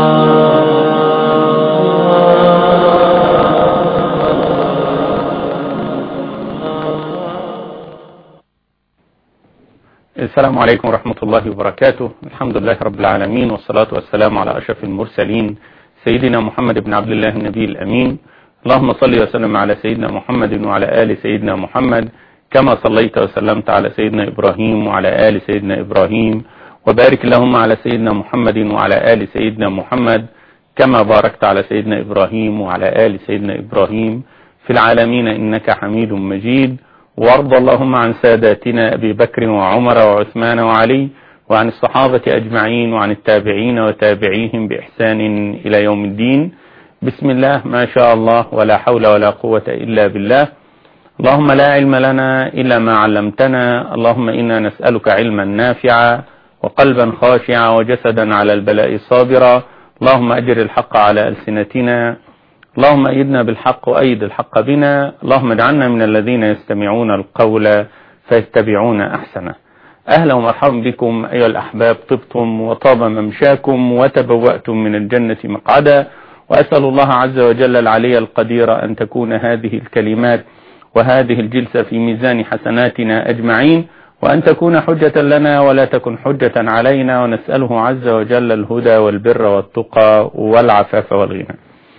السلام عليكم ورحمة الله وبركاته الحمد لله رب العالمين والصلاة والسلام على أشرف المرسلين سيدنا محمد بن عبد الله النبي الأمين اللهم صل وسلم على سيدنا محمد وعلى آل سيدنا محمد كما صليت وسلمت على سيدنا إبراهيم وعلى آل سيدنا إبراهيم وبارك اللهم على سيدنا محمد وعلى آل سيدنا محمد كما باركت على سيدنا إبراهيم وعلى آل سيدنا إبراهيم في العالمين إنك حميد مجيد وارض اللهم عن ساداتنا أبي بكر وعمر وعثمان وعلي وعن الصحابة أجمعين وعن التابعين وتابعيهم بإحسان إلى يوم الدين بسم الله ما شاء الله ولا حول ولا قوة إلا بالله اللهم لا علم لنا إلا ما علمتنا اللهم إنا نسألك علما نافعا وقلبا خاشعا وجسدا على البلاء صابرا اللهم أجر الحق على ألسنتنا اللهم أيدنا بالحق وأيد الحق بنا اللهم اجعلنا من الذين يستمعون القول فيتبعون أحسنه أهلا ومرحبا بكم أيها الأحباب طبتم وطاب ممشاكم وتبوأتم من الجنة مقعدا وأسأل الله عز وجل العلي القدير أن تكون هذه الكلمات وهذه الجلسة في ميزان حسناتنا أجمعين وأن تكون حجة لنا ولا تكن حجة علينا ونسأله عز وجل الهدى والبر والتقى والعفاف والغنى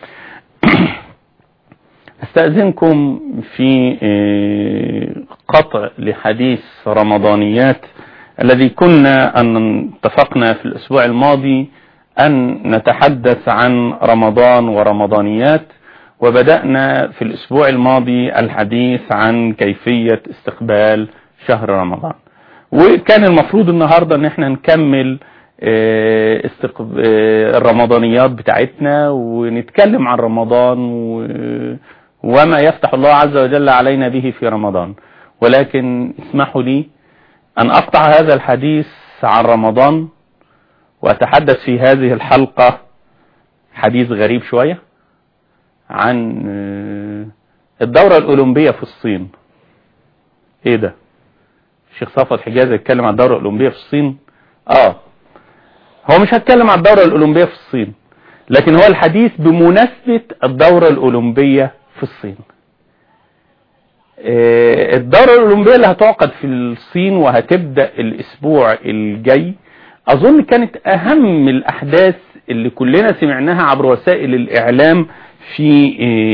استأذنكم في قطع لحديث رمضانيات الذي كنا أن اتفقنا في الأسبوع الماضي أن نتحدث عن رمضان ورمضانيات وبدأنا في الأسبوع الماضي الحديث عن كيفية استقبال شهر رمضان وكان المفروض النهاردة ان احنا نكمل الرمضانيات بتاعتنا ونتكلم عن رمضان وما يفتح الله عز وجل علينا به في رمضان ولكن اسمحوا لي أن أقطع هذا الحديث عن رمضان وأتحدث في هذه الحلقة حديث غريب شوية عن الدورة الأولمبية في الصين ايه ده الشيخ صفوت حجاز يتكلم عن الدورة الأولمبية في الصين اه هو مش هتكلم عن الدورة الأولمبية في الصين لكن هو الحديث بمناسبة الدورة الأولمبية في الصين الدورة الأولمبية اللي هتعقد في الصين وهتبدأ الأسبوع الجاي أظن كانت أهم الأحداث اللي كلنا سمعناها عبر وسائل الإعلام في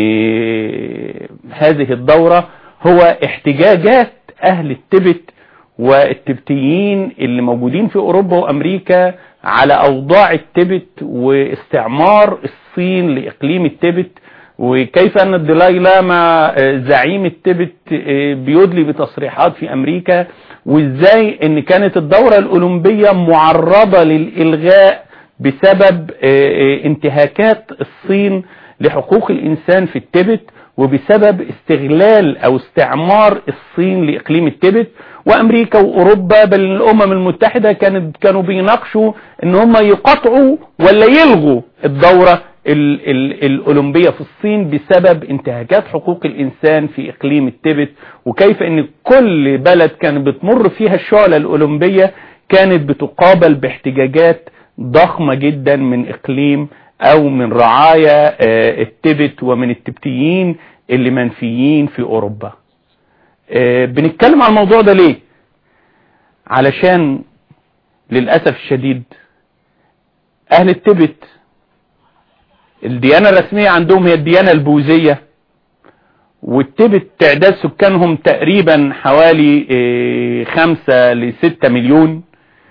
هذه الدورة هو احتجاجات أهل التبت والتبتيين اللي موجودين في أوروبا وأمريكا على أوضاع التبت واستعمار الصين لإقليم التبت وكيف أن الدلاي لاما زعيم التبت بيدلي بتصريحات في أمريكا وإزاي أن كانت الدورة الأولمبية معرضة للإلغاء بسبب انتهاكات الصين لحقوق الإنسان في التبت وبسبب استغلال أو استعمار الصين لإقليم التبت وأمريكا وأوروبا بل الأمم المتحدة كانت كانوا بيناقشوا ان هم يقطعوا ولا يلغوا الدورة ال ال الأولمبية في الصين بسبب انتهاكات حقوق الإنسان في إقليم التبت وكيف ان كل بلد كانت بتمر فيها الشعلة الأولمبية كانت بتقابل باحتجاجات ضخمة جدا من إقليم أو من رعايا التبت ومن التبتيين اللي منفيين في أوروبا بنتكلم عن الموضوع ده ليه علشان للأسف الشديد أهل التبت الديانة الرسمية عندهم هي الديانة البوذية والتبت تعداد سكانهم تقريبا حوالي خمسة لستة مليون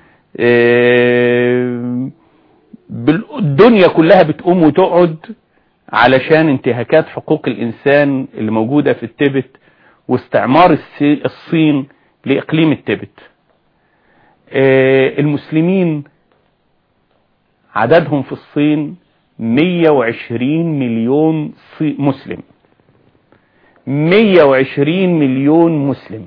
الدنيا كلها بتقوم وتقعد علشان انتهاكات حقوق الإنسان اللي موجودة في التبت واستعمار الصين لإقليم التبت المسلمين عددهم في الصين 120 مليون مسلم 120 مليون مسلم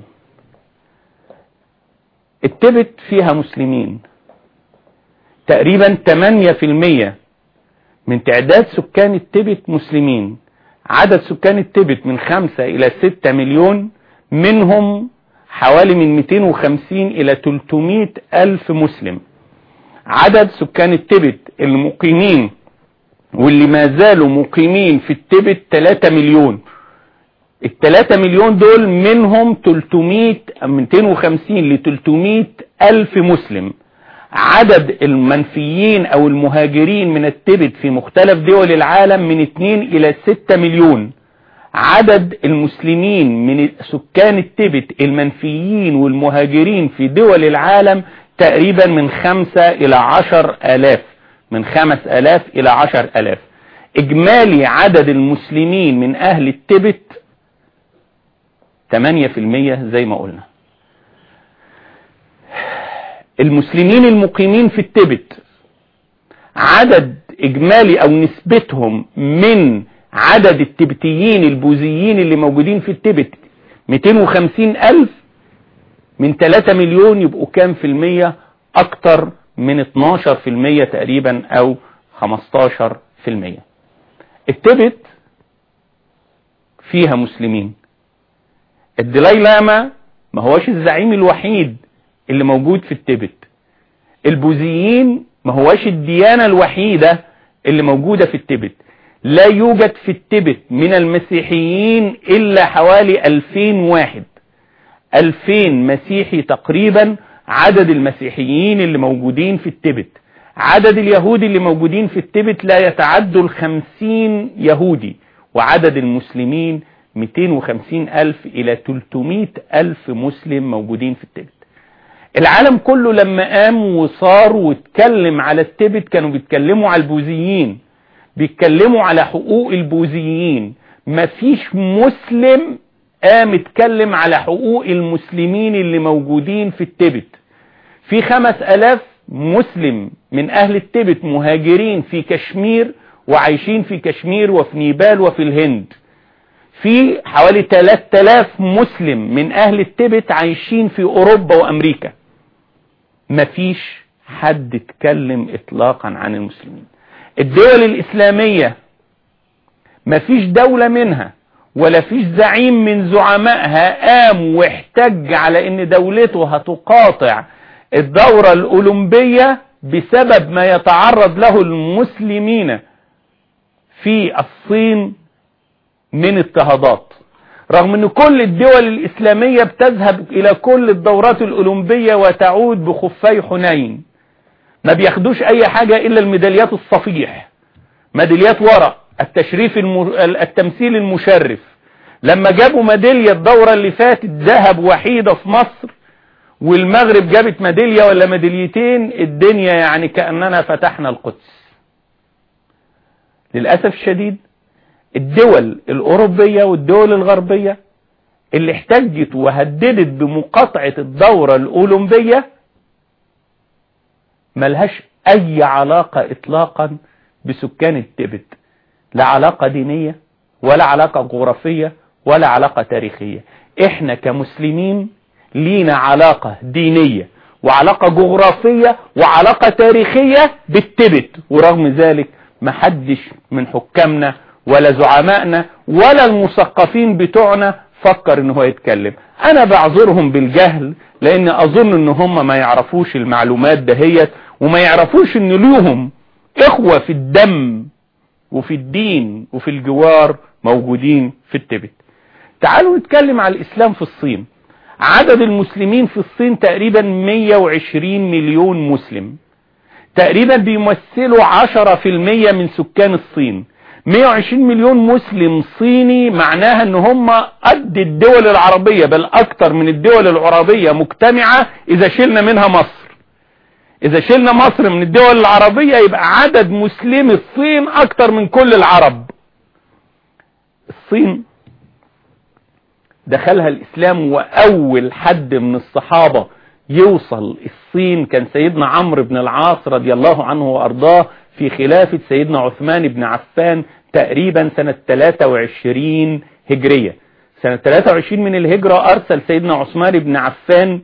التبت فيها مسلمين تقريبا 8% من تعداد سكان التبت مسلمين عدد سكان التبت من 5 إلى 6 مليون منهم حوالي من 250 إلى 300 ألف مسلم عدد سكان التبت المقيمين واللي ما زالوا مقيمين في التبت 3 مليون ال 3 مليون دول منهم 300 250 ل 300 ألف مسلم عدد المنفيين او المهاجرين من التبت في مختلف دول العالم من 2 الى 6 مليون عدد المسلمين من سكان التبت المنفيين والمهاجرين في دول العالم تقريبا من خمسة الى عشر الاف من خمس الاف الى عشر الاف اجمالي عدد المسلمين من اهل التبت 8% زي ما قلنا المسلمين المقيمين في التبت عدد اجمالي او نسبتهم من عدد التبتيين البوذيين اللي موجودين في التبت 250 الف من 3 مليون يبقوا كام في المية اكتر من 12 في المية تقريبا او 15 في المية التبت فيها مسلمين الدلاي لاما ما هوش الزعيم الوحيد اللي موجود في التبت البوذيين ما هوش الديانة الوحيدة اللي موجودة في التبت لا يوجد في التبت من المسيحيين إلا حوالي 2000 واحد 2000 مسيحي تقريبا عدد المسيحيين اللي موجودين في التبت عدد اليهود اللي موجودين في التبت لا يتعدوا الخمسين يهودي وعدد المسلمين 250 ألف إلى 300 ألف مسلم موجودين في التبت العالم كله لما قام وصار واتكلم على التبت كانوا بيتكلموا على البوذيين بيتكلموا على حقوق البوذيين مفيش مسلم قام اتكلم على حقوق المسلمين اللي موجودين في التبت في خمس الاف مسلم من اهل التبت مهاجرين في كشمير وعايشين في كشمير وفي نيبال وفي الهند في حوالي 3000 مسلم من اهل التبت عايشين في اوروبا وامريكا مفيش حد اتكلم اطلاقا عن المسلمين الدول الاسلامية مفيش دولة منها ولا فيش زعيم من زعمائها قام واحتج على ان دولته هتقاطع الدورة الاولمبية بسبب ما يتعرض له المسلمين في الصين من اضطهادات رغم ان كل الدول الاسلامية بتذهب الى كل الدورات الاولمبية وتعود بخفي حنين ما بياخدوش اي حاجة الا الميداليات الصفيح ميداليات ورق التشريف الم... التمثيل المشرف لما جابوا ميدالية الدورة اللي فاتت ذهب وحيدة في مصر والمغرب جابت ميدالية ولا ميداليتين الدنيا يعني كأننا فتحنا القدس للأسف الشديد الدول الأوروبية والدول الغربية اللي احتجت وهددت بمقاطعة الدورة الأولمبية ملهاش أي علاقة إطلاقا بسكان التبت لا علاقة دينية ولا علاقة جغرافية ولا علاقة تاريخية احنا كمسلمين لينا علاقة دينية وعلاقة جغرافية وعلاقة تاريخية بالتبت ورغم ذلك محدش من حكامنا ولا زعمائنا ولا المثقفين بتوعنا فكر ان هو يتكلم انا بعذرهم بالجهل لان اظن ان هم ما يعرفوش المعلومات دهيت وما يعرفوش ان ليهم اخوة في الدم وفي الدين وفي الجوار موجودين في التبت تعالوا نتكلم على الاسلام في الصين عدد المسلمين في الصين تقريبا 120 مليون مسلم تقريبا بيمثلوا 10% من سكان الصين 120 مليون مسلم صيني معناها ان هم قد الدول العربية بل اكتر من الدول العربية مجتمعة اذا شلنا منها مصر اذا شلنا مصر من الدول العربية يبقى عدد مسلمي الصين اكتر من كل العرب الصين دخلها الاسلام واول حد من الصحابة يوصل الصين كان سيدنا عمرو بن العاص رضي الله عنه وارضاه في خلافة سيدنا عثمان بن عفان تقريبا سنة 23 هجرية سنة 23 من الهجرة ارسل سيدنا عثمان بن عفان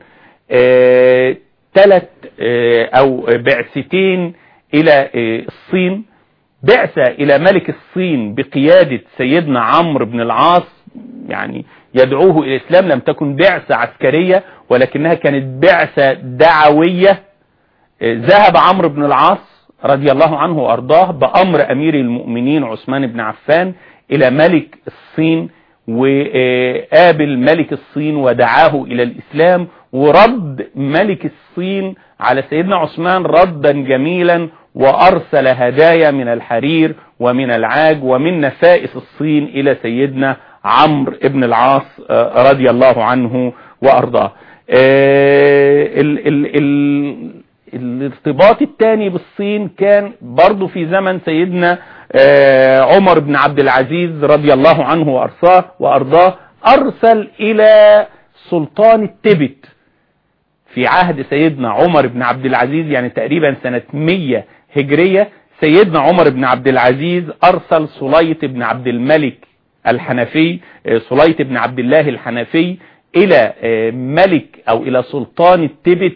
ثلاث او بعثتين الى الصين بعثة الى ملك الصين بقيادة سيدنا عمرو بن العاص يعني يدعوه الى الاسلام لم تكن بعثة عسكرية ولكنها كانت بعثة دعوية ذهب عمرو بن العاص رضي الله عنه وأرضاه بأمر أمير المؤمنين عثمان بن عفان إلى ملك الصين وقابل ملك الصين ودعاه إلى الإسلام ورد ملك الصين على سيدنا عثمان ردا جميلا وأرسل هدايا من الحرير ومن العاج ومن نفائس الصين إلى سيدنا عمرو بن العاص رضي الله عنه وأرضاه ال ال ال الارتباط الثاني بالصين كان برضو في زمن سيدنا عمر بن عبد العزيز رضي الله عنه وأرضاه وأرضاه أرسل إلى سلطان التبت في عهد سيدنا عمر بن عبد العزيز يعني تقريبا سنة 100 هجرية سيدنا عمر بن عبد العزيز أرسل سليط بن عبد الملك الحنفي سليط بن عبد الله الحنفي إلى ملك أو إلى سلطان التبت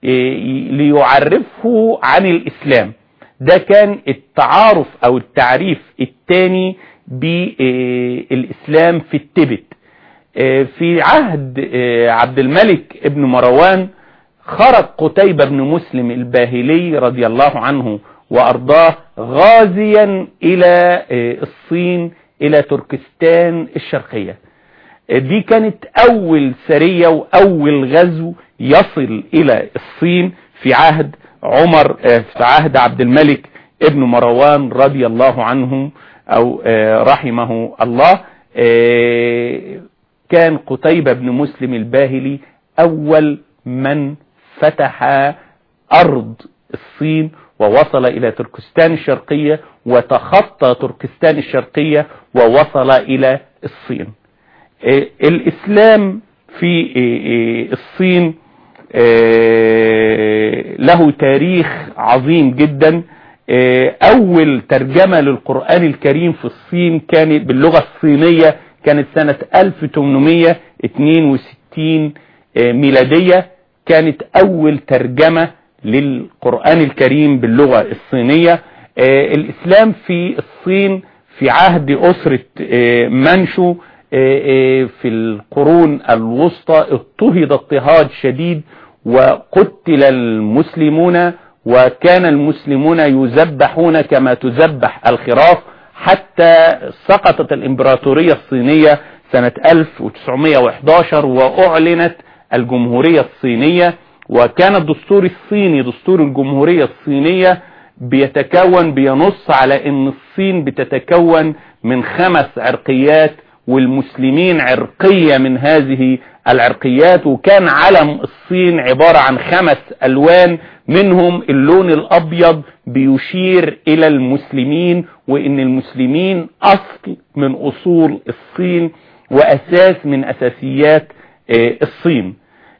ليعرفه عن الإسلام ده كان التعارف أو التعريف الثاني بالإسلام في التبت في عهد عبد الملك ابن مروان خرج قتيبة بن مسلم الباهلي رضي الله عنه وأرضاه غازيا إلى الصين إلى تركستان الشرقية دي كانت أول سرية وأول غزو يصل إلى الصين في عهد عمر في عهد عبد الملك ابن مروان رضي الله عنه أو رحمه الله كان قتيبة بن مسلم الباهلي أول من فتح أرض الصين ووصل إلى تركستان الشرقية وتخطى تركستان الشرقية ووصل إلى الصين الإسلام في الصين له تاريخ عظيم جدا أول ترجمة للقرآن الكريم في الصين كانت باللغة الصينية كانت سنة 1862 ميلادية كانت أول ترجمة للقرآن الكريم باللغة الصينية الإسلام في الصين في عهد أسرة منشو في القرون الوسطى اضطهد اضطهاد شديد وقتل المسلمون وكان المسلمون يذبحون كما تذبح الخراف حتى سقطت الامبراطورية الصينية سنة 1911 واعلنت الجمهورية الصينية وكان الدستور الصيني دستور الجمهورية الصينية بيتكون بينص على ان الصين بتتكون من خمس عرقيات والمسلمين عرقية من هذه العرقيات وكان علم الصين عبارة عن خمس ألوان منهم اللون الأبيض بيشير إلى المسلمين وإن المسلمين أصل من أصول الصين وأساس من أساسيات الصين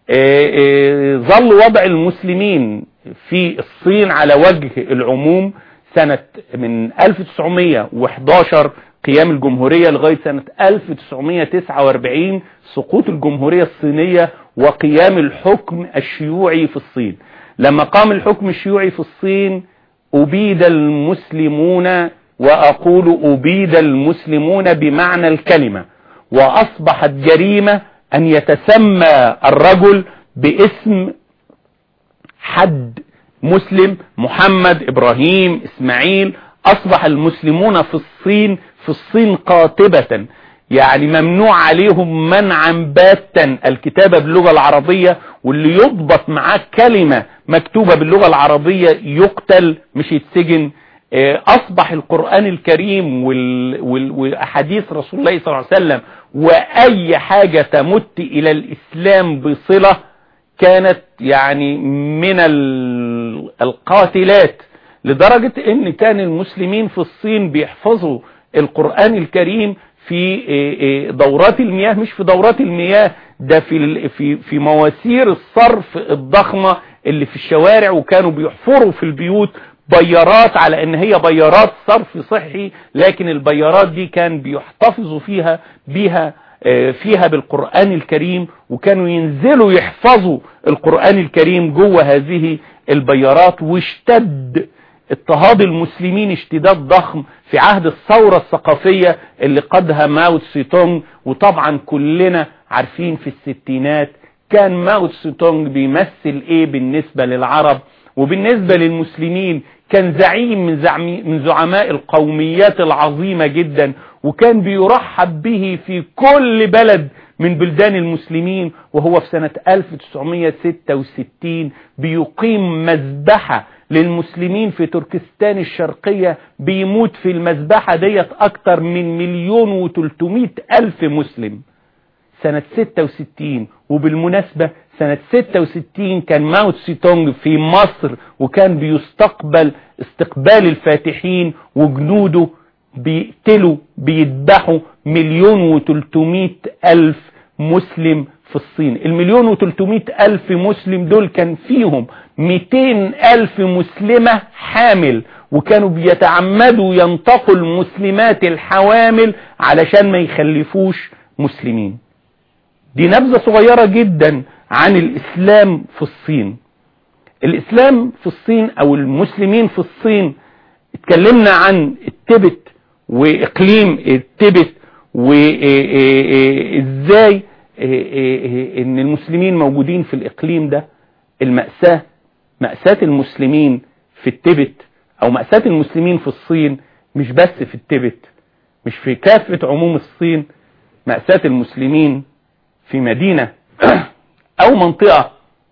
ظل وضع المسلمين في الصين على وجه العموم سنة من 1911 قيام الجمهورية لغاية سنة 1949 سقوط الجمهورية الصينية وقيام الحكم الشيوعي في الصين لما قام الحكم الشيوعي في الصين أبيد المسلمون وأقول أبيد المسلمون بمعنى الكلمة وأصبحت جريمة أن يتسمى الرجل باسم حد مسلم محمد إبراهيم إسماعيل أصبح المسلمون في الصين في الصين قاطبة يعني ممنوع عليهم منعا باتا الكتابة باللغة العربية واللي يضبط معاه كلمة مكتوبة باللغة العربية يقتل مش يتسجن أصبح القرآن الكريم وأحاديث رسول الله صلى الله عليه وسلم وأي حاجة تمت إلى الإسلام بصلة كانت يعني من القاتلات لدرجة ان كان المسلمين في الصين بيحفظوا القرآن الكريم في دورات المياه مش في دورات المياه ده في في في مواسير الصرف الضخمة اللي في الشوارع وكانوا بيحفروا في البيوت بيارات على ان هي بيارات صرف صحي لكن البيارات دي كان بيحتفظوا فيها بيها فيها بالقرآن الكريم وكانوا ينزلوا يحفظوا القرآن الكريم جوه هذه البيارات واشتد اضطهاد المسلمين اشتداد ضخم في عهد الثورة الثقافية اللي قادها ماو تسي تونج وطبعا كلنا عارفين في الستينات كان ماو تسي تونج بيمثل ايه بالنسبة للعرب وبالنسبة للمسلمين كان زعيم من, زعمي من زعماء القوميات العظيمة جدا وكان بيرحب به في كل بلد من بلدان المسلمين وهو في سنة 1966 بيقيم مذبحة للمسلمين في تركستان الشرقية بيموت في المذبحة ديت اكتر من مليون وتلتمائة الف مسلم سنة 66 وبالمناسبة سنة 66 كان ماو تسي تونج في مصر وكان بيستقبل استقبال الفاتحين وجنوده بيقتلوا بيذبحوا مليون وتلتمائة ألف مسلم في الصين المليون وتلتمائة ألف مسلم دول كان فيهم ميتين ألف مسلمة حامل وكانوا بيتعمدوا ينتقوا المسلمات الحوامل علشان ما يخلفوش مسلمين دي نبذة صغيرة جدا عن الإسلام في الصين الإسلام في الصين أو المسلمين في الصين اتكلمنا عن التبت وإقليم التبت وإزاي إن المسلمين موجودين في الإقليم ده المأساة مأساة المسلمين في التبت أو مأساة المسلمين في الصين مش بس في التبت مش في كافة عموم الصين مأساة المسلمين في مدينة او منطقة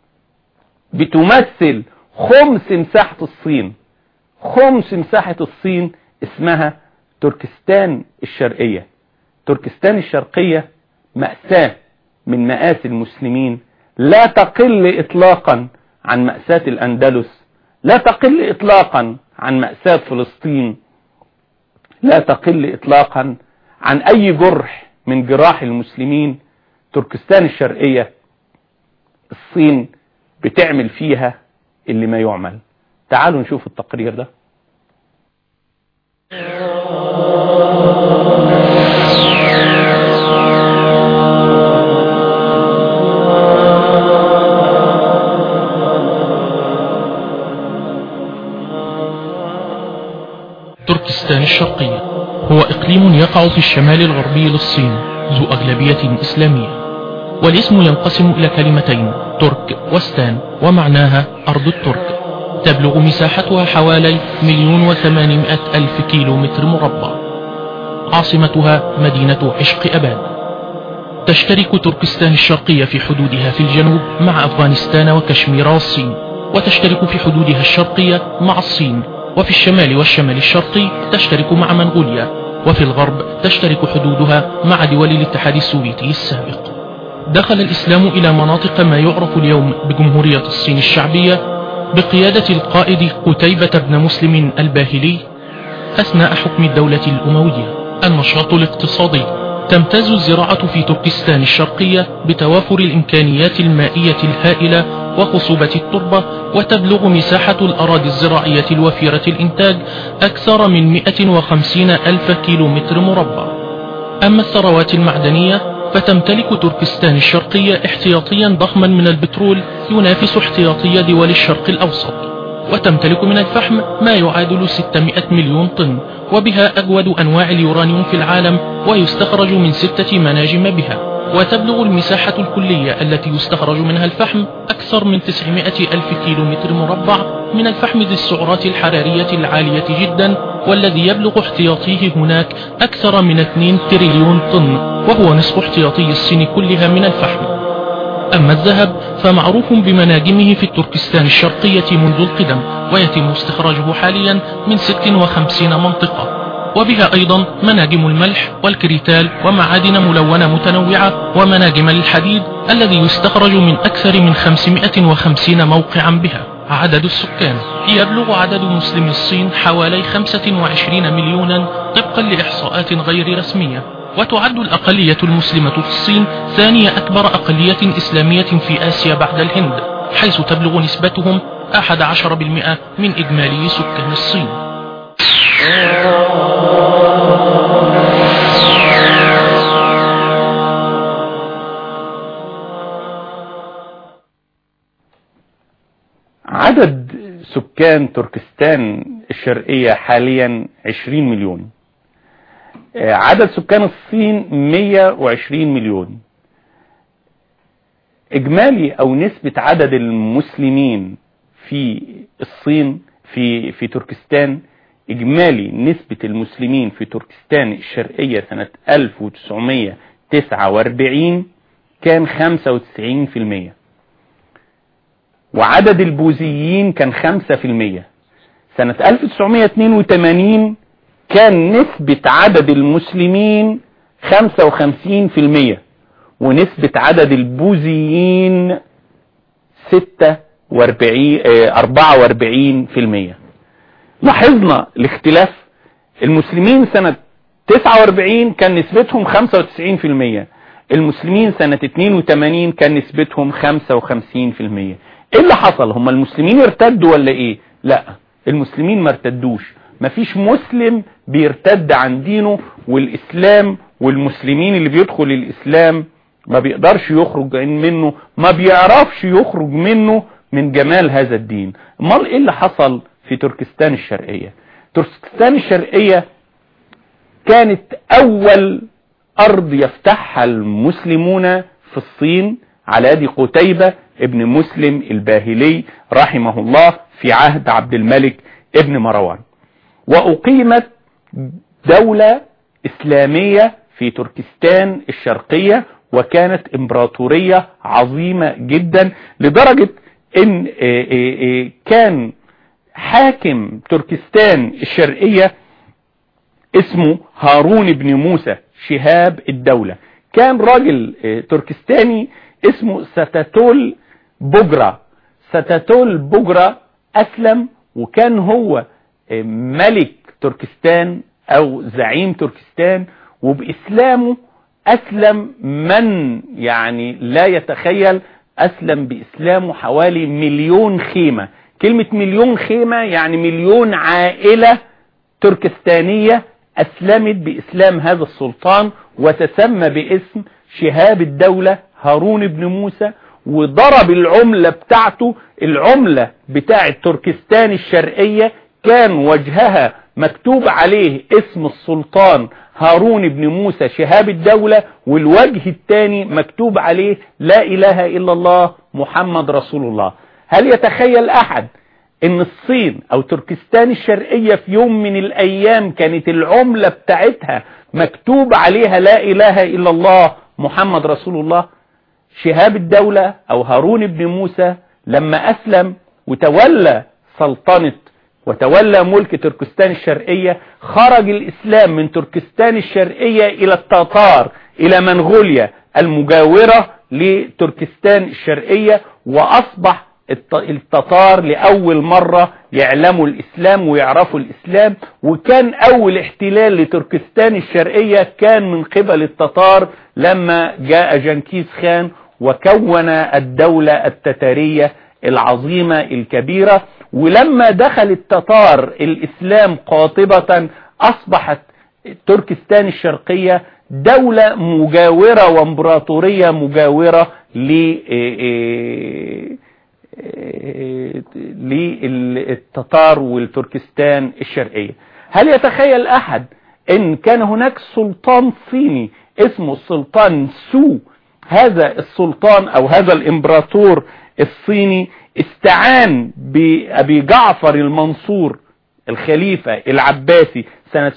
بتمثل خمس مساحة الصين خمس مساحة الصين اسمها تركستان الشرقية تركستان الشرقية مأساة من مآسي المسلمين لا تقل اطلاقا عن مأساة الاندلس لا تقل اطلاقا عن مأساة فلسطين لا تقل اطلاقا عن اي جرح من جراح المسلمين تركستان الشرقية الصين بتعمل فيها اللي ما يعمل تعالوا نشوف التقرير ده تركستان الشرقية هو إقليم يقع في الشمال الغربي للصين ذو أغلبية إسلامية والاسم ينقسم إلى كلمتين ترك وستان ومعناها أرض الترك تبلغ مساحتها حوالي مليون وثمانمائة ألف كيلو متر مربع عاصمتها مدينة عشق أباد تشترك تركستان الشرقية في حدودها في الجنوب مع أفغانستان وكشمير والصين وتشترك في حدودها الشرقية مع الصين وفي الشمال والشمال الشرقي تشترك مع منغوليا وفي الغرب تشترك حدودها مع دول الاتحاد السوفيتي السابق دخل الإسلام إلى مناطق ما يعرف اليوم بجمهورية الصين الشعبية بقيادة القائد قتيبة بن مسلم الباهلي أثناء حكم الدولة الأموية النشاط الاقتصادي تمتاز الزراعة في تركستان الشرقية بتوافر الإمكانيات المائية الهائلة وخصوبة التربة وتبلغ مساحة الأراضي الزراعية الوفيرة الإنتاج أكثر من 150 ألف كيلو متر مربع أما الثروات المعدنية فتمتلك تركستان الشرقية احتياطيا ضخما من البترول ينافس احتياطي دول الشرق الأوسط وتمتلك من الفحم ما يعادل 600 مليون طن وبها أجود أنواع اليورانيوم في العالم ويستخرج من ستة مناجم بها وتبلغ المساحة الكلية التي يستخرج منها الفحم أكثر من 900 ألف كيلو متر مربع من الفحم ذي السعرات الحرارية العالية جدا والذي يبلغ احتياطيه هناك أكثر من 2 تريليون طن وهو نصف احتياطي الصين كلها من الفحم أما الذهب فمعروف بمناجمه في التركستان الشرقية منذ القدم ويتم استخراجه حاليا من 56 منطقة وبها أيضا مناجم الملح والكريتال ومعادن ملونة متنوعة ومناجم للحديد الذي يستخرج من أكثر من 550 موقعا بها عدد السكان يبلغ عدد مسلمي الصين حوالي 25 مليونا طبقا لإحصاءات غير رسمية وتعد الأقلية المسلمة في الصين ثانية أكبر أقلية إسلامية في آسيا بعد الهند حيث تبلغ نسبتهم 11% من إجمالي سكان الصين عدد سكان تركستان الشرقية حاليا 20 مليون عدد سكان الصين 120 مليون اجمالي او نسبة عدد المسلمين في الصين في في تركستان اجمالي نسبة المسلمين في تركستان الشرقية سنة 1949 كان 95% وعدد البوذيين كان 5% سنة 1982 كان نسبة عدد المسلمين 55% ونسبة عدد البوذيين 46 44% لاحظنا الاختلاف المسلمين سنة 49 كان نسبتهم 95% المسلمين سنة 82 كان نسبتهم 55% ايه اللي حصل هم المسلمين ارتدوا ولا ايه لا المسلمين ما ارتدوش مفيش مسلم بيرتد عن دينه والاسلام والمسلمين اللي بيدخل الاسلام ما بيقدرش يخرج منه ما بيعرفش يخرج منه من جمال هذا الدين امال ايه اللي حصل في تركستان الشرقية تركستان الشرقية كانت اول ارض يفتحها المسلمون في الصين على يد قتيبة ابن مسلم الباهلي رحمه الله في عهد عبد الملك ابن مروان واقيمت دولة اسلامية في تركستان الشرقية وكانت امبراطورية عظيمة جدا لدرجة ان كان حاكم تركستان الشرقية اسمه هارون بن موسى شهاب الدولة كان راجل تركستاني اسمه ستاتول بوجرا ستاتول بوجرا اسلم وكان هو ملك تركستان او زعيم تركستان وباسلامه اسلم من يعني لا يتخيل اسلم باسلامه حوالي مليون خيمة كلمة مليون خيمة يعني مليون عائلة تركستانية اسلمت باسلام هذا السلطان وتسمى باسم شهاب الدولة هارون بن موسى وضرب العملة بتاعته العملة بتاعة تركستان الشرقية كان وجهها مكتوب عليه اسم السلطان هارون بن موسى شهاب الدولة والوجه الثاني مكتوب عليه لا اله الا الله محمد رسول الله هل يتخيل احد ان الصين او تركستان الشرقية في يوم من الايام كانت العملة بتاعتها مكتوب عليها لا اله الا الله محمد رسول الله شهاب الدولة او هارون بن موسى لما اسلم وتولى سلطنة وتولى ملك تركستان الشرقية خرج الإسلام من تركستان الشرقية إلى التتار إلى منغوليا المجاورة لتركستان الشرقية وأصبح التتار لأول مرة يعلموا الإسلام ويعرفوا الإسلام وكان أول احتلال لتركستان الشرقية كان من قبل التتار لما جاء جنكيز خان وكون الدولة التتارية العظيمة الكبيرة ولما دخل التتار الإسلام قاطبة أصبحت تركستان الشرقية دولة مجاورة وامبراطورية مجاورة للتتار والتركستان الشرقية هل يتخيل أحد ان كان هناك سلطان صيني اسمه السلطان سو هذا السلطان او هذا الامبراطور الصيني استعان بأبي جعفر المنصور الخليفة العباسي سنة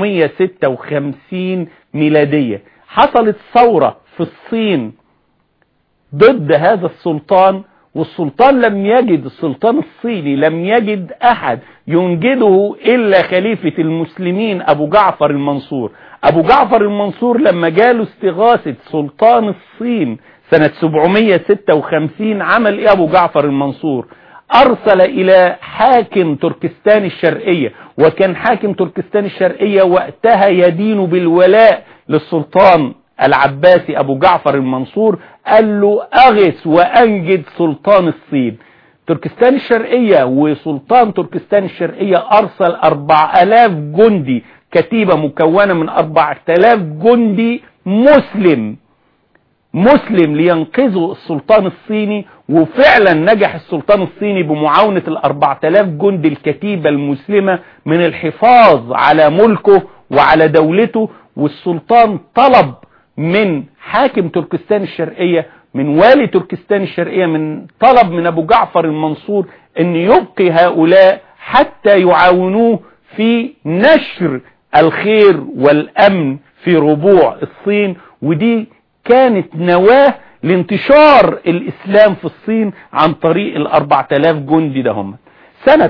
756 ميلادية حصلت ثورة في الصين ضد هذا السلطان والسلطان لم يجد السلطان الصيني لم يجد أحد ينجده إلا خليفة المسلمين أبو جعفر المنصور أبو جعفر المنصور لما جاله استغاثة سلطان الصين سنة 756 عمل ايه ابو جعفر المنصور ارسل الى حاكم تركستان الشرقية وكان حاكم تركستان الشرقية وقتها يدين بالولاء للسلطان العباسي ابو جعفر المنصور قال له اغث وانجد سلطان الصين تركستان الشرقية وسلطان تركستان الشرقية ارسل 4000 جندي كتيبة مكونة من 4000 جندي مسلم مسلم لينقذوا السلطان الصيني وفعلا نجح السلطان الصيني بمعاونة الاربعة الاف جندي الكتيبة المسلمة من الحفاظ على ملكه وعلى دولته والسلطان طلب من حاكم تركستان الشرقية من والي تركستان الشرقية من طلب من ابو جعفر المنصور ان يبقي هؤلاء حتى يعاونوه في نشر الخير والامن في ربوع الصين ودي كانت نواة لانتشار الاسلام في الصين عن طريق الاربع تلاف جندي ده هم سنة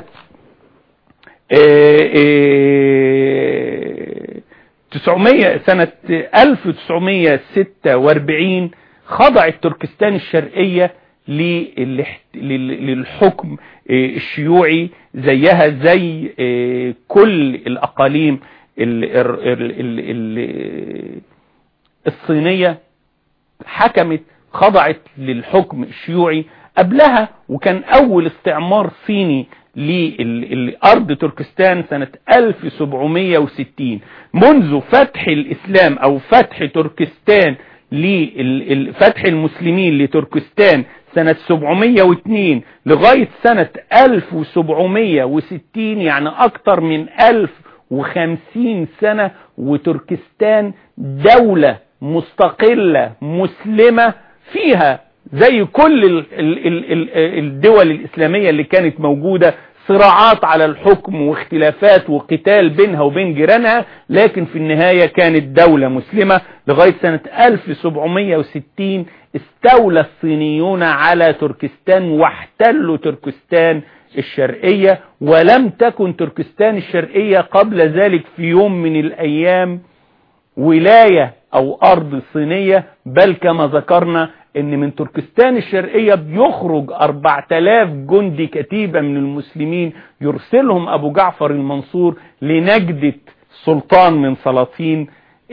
تسعمية سنة 1946 خضعت تركستان الشرقية للحكم الشيوعي زيها زي كل الأقاليم الصينية حكمت خضعت للحكم الشيوعي قبلها وكان أول استعمار صيني للأرض تركستان سنة 1760 منذ فتح الإسلام أو فتح تركستان لفتح المسلمين لتركستان سنة 702 لغاية سنة 1760 يعني أكتر من 1050 سنة وتركستان دولة مستقلة مسلمة فيها زي كل الدول الإسلامية اللي كانت موجودة صراعات على الحكم واختلافات وقتال بينها وبين جيرانها لكن في النهاية كانت دولة مسلمة لغاية سنة 1760 استولى الصينيون على تركستان واحتلوا تركستان الشرقية ولم تكن تركستان الشرقية قبل ذلك في يوم من الأيام ولاية أو أرض صينية بل كما ذكرنا ان من تركستان الشرقية بيخرج 4000 جندي كتيبة من المسلمين يرسلهم ابو جعفر المنصور لنجدة سلطان من سلاطين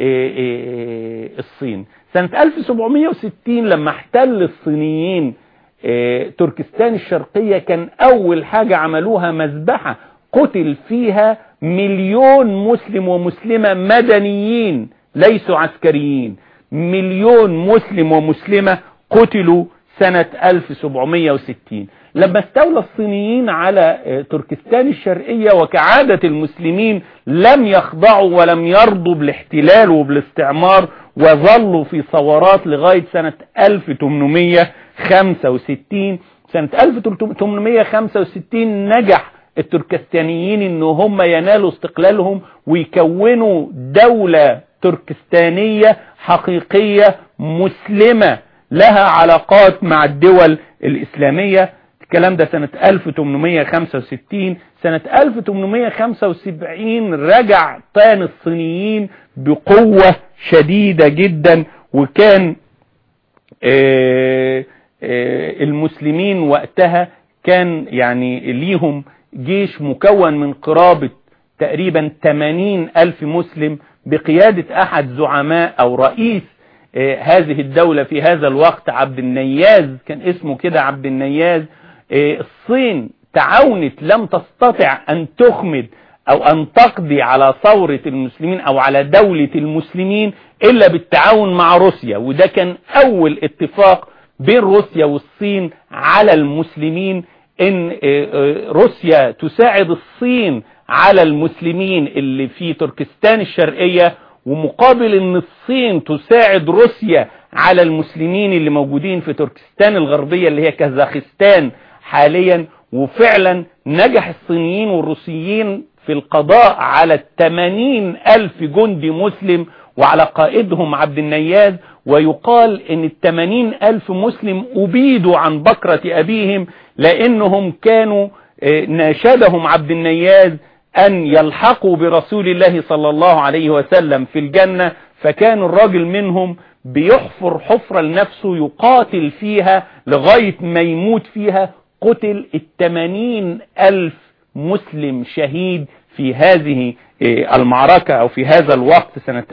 الصين سنة 1760 لما احتل الصينيين تركستان الشرقية كان اول حاجة عملوها مذبحة قتل فيها مليون مسلم ومسلمة مدنيين ليسوا عسكريين مليون مسلم ومسلمة قتلوا سنة 1760 لما استولى الصينيين على تركستان الشرقية وكعادة المسلمين لم يخضعوا ولم يرضوا بالاحتلال وبالاستعمار وظلوا في ثورات لغاية سنة 1865 سنة 1865 نجح التركستانيين ان هم ينالوا استقلالهم ويكونوا دولة تركستانية حقيقية مسلمة لها علاقات مع الدول الإسلامية الكلام ده سنة 1865 سنة 1875 رجع تاني الصينيين بقوة شديدة جدا وكان آآ آآ المسلمين وقتها كان يعني ليهم جيش مكون من قرابة تقريبا 80 ألف مسلم بقيادة أحد زعماء أو رئيس هذه الدولة في هذا الوقت عبد النياز كان اسمه كده عبد النياز الصين تعاونت لم تستطع أن تخمد أو أن تقضي على ثورة المسلمين أو على دولة المسلمين إلا بالتعاون مع روسيا وده كان أول اتفاق بين روسيا والصين على المسلمين إن روسيا تساعد الصين على المسلمين اللي في تركستان الشرقية ومقابل ان الصين تساعد روسيا على المسلمين اللي موجودين في تركستان الغربية اللي هي كازاخستان حاليا وفعلا نجح الصينيين والروسيين في القضاء على التمانين ألف جندي مسلم وعلى قائدهم عبد النياز ويقال ان التمانين ألف مسلم أبيدوا عن بكرة أبيهم لأنهم كانوا ناشدهم عبد النياز أن يلحقوا برسول الله صلى الله عليه وسلم في الجنة فكان الراجل منهم بيحفر حفرة لنفسه يقاتل فيها لغاية ما يموت فيها قتل التمانين ألف مسلم شهيد في هذه المعركة أو في هذا الوقت سنة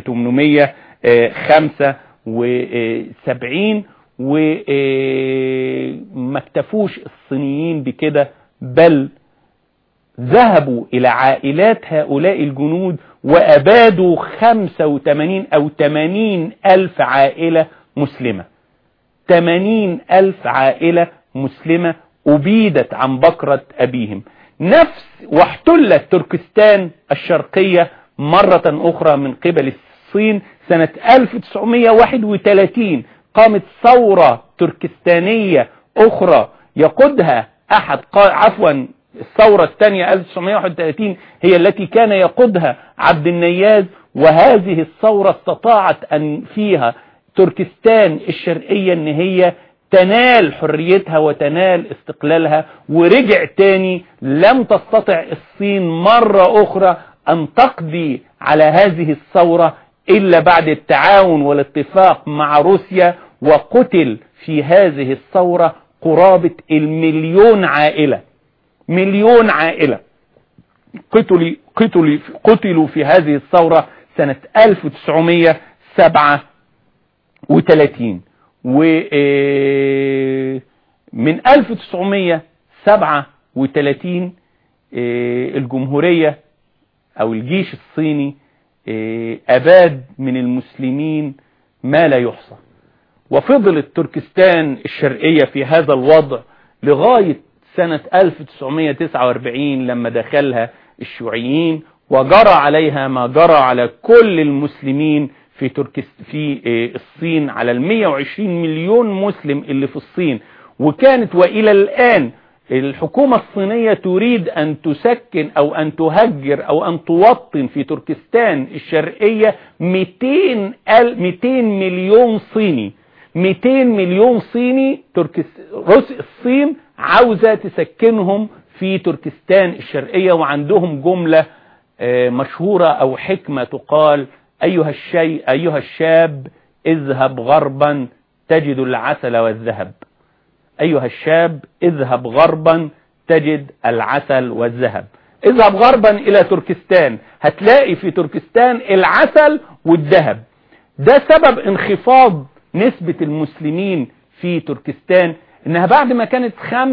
1875 وما اكتفوش الصينيين بكده بل ذهبوا إلى عائلات هؤلاء الجنود وأبادوا 85 أو 80 ألف عائلة مسلمة 80 ألف عائلة مسلمة أبيدت عن بكرة أبيهم نفس واحتلت تركستان الشرقية مرة أخرى من قبل الصين سنة 1931 قامت ثورة تركستانية أخرى يقودها أحد عفوا الثورة الثانية 1931 هي التي كان يقودها عبد النياز وهذه الثورة استطاعت أن فيها تركستان الشرقية ان هي تنال حريتها وتنال استقلالها ورجع تاني لم تستطع الصين مرة اخرى ان تقضي على هذه الثورة الا بعد التعاون والاتفاق مع روسيا وقتل في هذه الثورة قرابة المليون عائلة مليون عائلة قتلوا قتلوا قتلوا في هذه الثورة سنة 1937 ومن 1937 الجمهورية او الجيش الصيني اباد من المسلمين ما لا يحصى وفضلت تركستان الشرقية في هذا الوضع لغاية سنة 1949 لما دخلها الشيوعيين وجرى عليها ما جرى على كل المسلمين في تركس في الصين على ال 120 مليون مسلم اللي في الصين وكانت والى الان الحكومة الصينية تريد ان تسكن او ان تهجر او ان توطن في تركستان الشرقية 200 200 مليون صيني 200 مليون صيني تركس روس الصين عاوزة تسكنهم في تركستان الشرقية وعندهم جملة مشهورة او حكمة تقال ايها الشيء ايها الشاب اذهب غربا تجد العسل والذهب ايها الشاب اذهب غربا تجد العسل والذهب اذهب غربا الى تركستان هتلاقي في تركستان العسل والذهب ده سبب انخفاض نسبة المسلمين في تركستان انها بعد ما كانت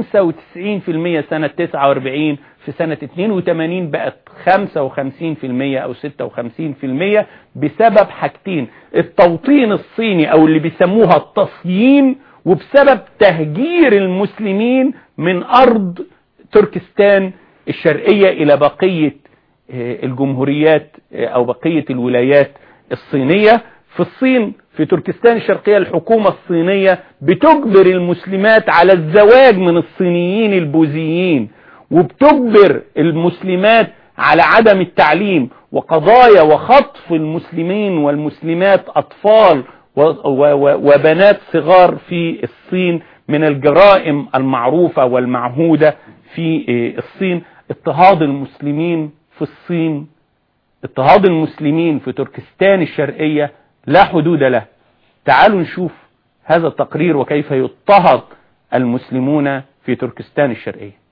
95% سنة 49 في سنة 82 بقت 55% او 56% بسبب حاجتين التوطين الصيني او اللي بيسموها التصيين وبسبب تهجير المسلمين من ارض تركستان الشرقية الى بقية الجمهوريات او بقية الولايات الصينية في الصين في تركستان الشرقية الحكومة الصينية بتجبر المسلمات على الزواج من الصينيين البوذيين وبتجبر المسلمات على عدم التعليم وقضايا وخطف المسلمين والمسلمات أطفال وبنات صغار في الصين من الجرائم المعروفة والمعهودة في الصين اضطهاد المسلمين في الصين اضطهاد المسلمين في تركستان الشرقية لا حدود له تعالوا نشوف هذا التقرير وكيف يضطهد المسلمون في تركستان الشرقية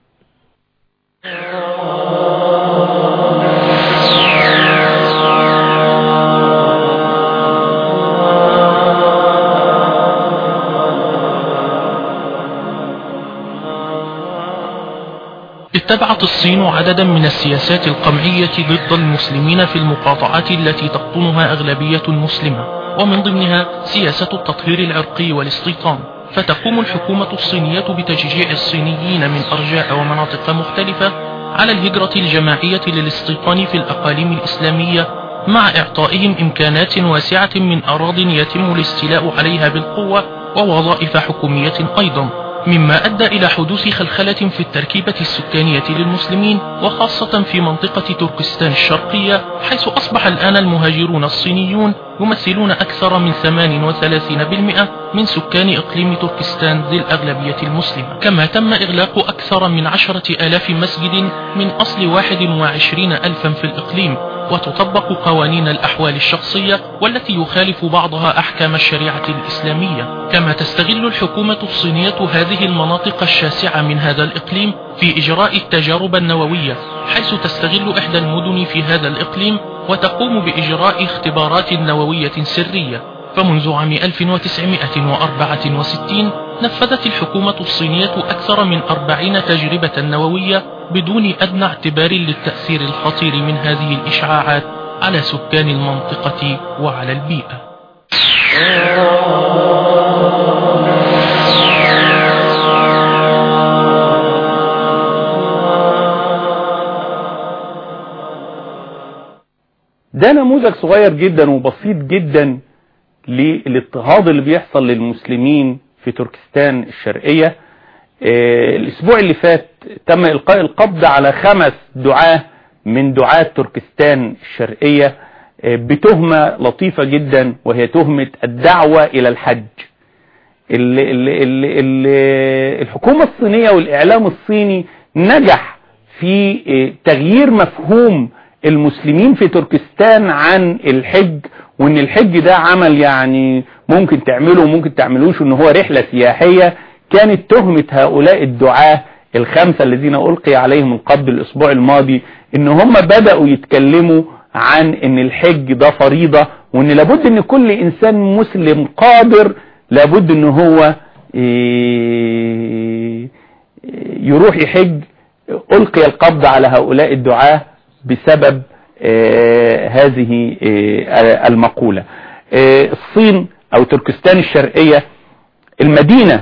اتبعت الصين عددا من السياسات القمعية ضد المسلمين في المقاطعات التي تقطنها أغلبية مسلمة ومن ضمنها سياسة التطهير العرقي والاستيطان فتقوم الحكومة الصينية بتشجيع الصينيين من أرجاء ومناطق مختلفة على الهجرة الجماعية للاستيطان في الأقاليم الإسلامية مع إعطائهم إمكانات واسعة من أراض يتم الاستيلاء عليها بالقوة ووظائف حكومية أيضا مما أدى إلى حدوث خلخلة في التركيبة السكانية للمسلمين وخاصة في منطقة تركستان الشرقية حيث أصبح الآن المهاجرون الصينيون يمثلون أكثر من 38% من سكان إقليم تركستان ذي الأغلبية المسلمة كما تم إغلاق أكثر من عشرة آلاف مسجد من أصل 21 ألفا في الإقليم وتطبق قوانين الأحوال الشخصية والتي يخالف بعضها أحكام الشريعة الإسلامية كما تستغل الحكومة الصينية هذه المناطق الشاسعة من هذا الإقليم في إجراء التجارب النووية حيث تستغل إحدى المدن في هذا الإقليم وتقوم بإجراء اختبارات نووية سرية فمنذ عام 1964 نفذت الحكومة الصينية أكثر من أربعين تجربة نووية بدون أدنى اعتبار للتأثير الخطير من هذه الإشعاعات على سكان المنطقة وعلى البيئة ده نموذج صغير جدا وبسيط جدا للاضطهاد اللي بيحصل للمسلمين في تركستان الشرقية الاسبوع اللي فات تم القاء القبض على خمس دعاة من دعاة تركستان الشرقية بتهمة لطيفة جدا وهي تهمة الدعوة الى الحج ال ال ال ال الحكومة الصينية والاعلام الصيني نجح في تغيير مفهوم المسلمين في تركستان عن الحج وان الحج ده عمل يعني ممكن تعمله وممكن تعملوش ان هو رحلة سياحية كانت تهمة هؤلاء الدعاة الخمسة الذين ألقي عليهم القبض الأسبوع الماضي إن هم بدأوا يتكلموا عن إن الحج ده فريضة وإن لابد إن كل إنسان مسلم قادر لابد إن هو يروح يحج ألقي القبض على هؤلاء الدعاة بسبب هذه المقولة الصين أو تركستان الشرقية المدينة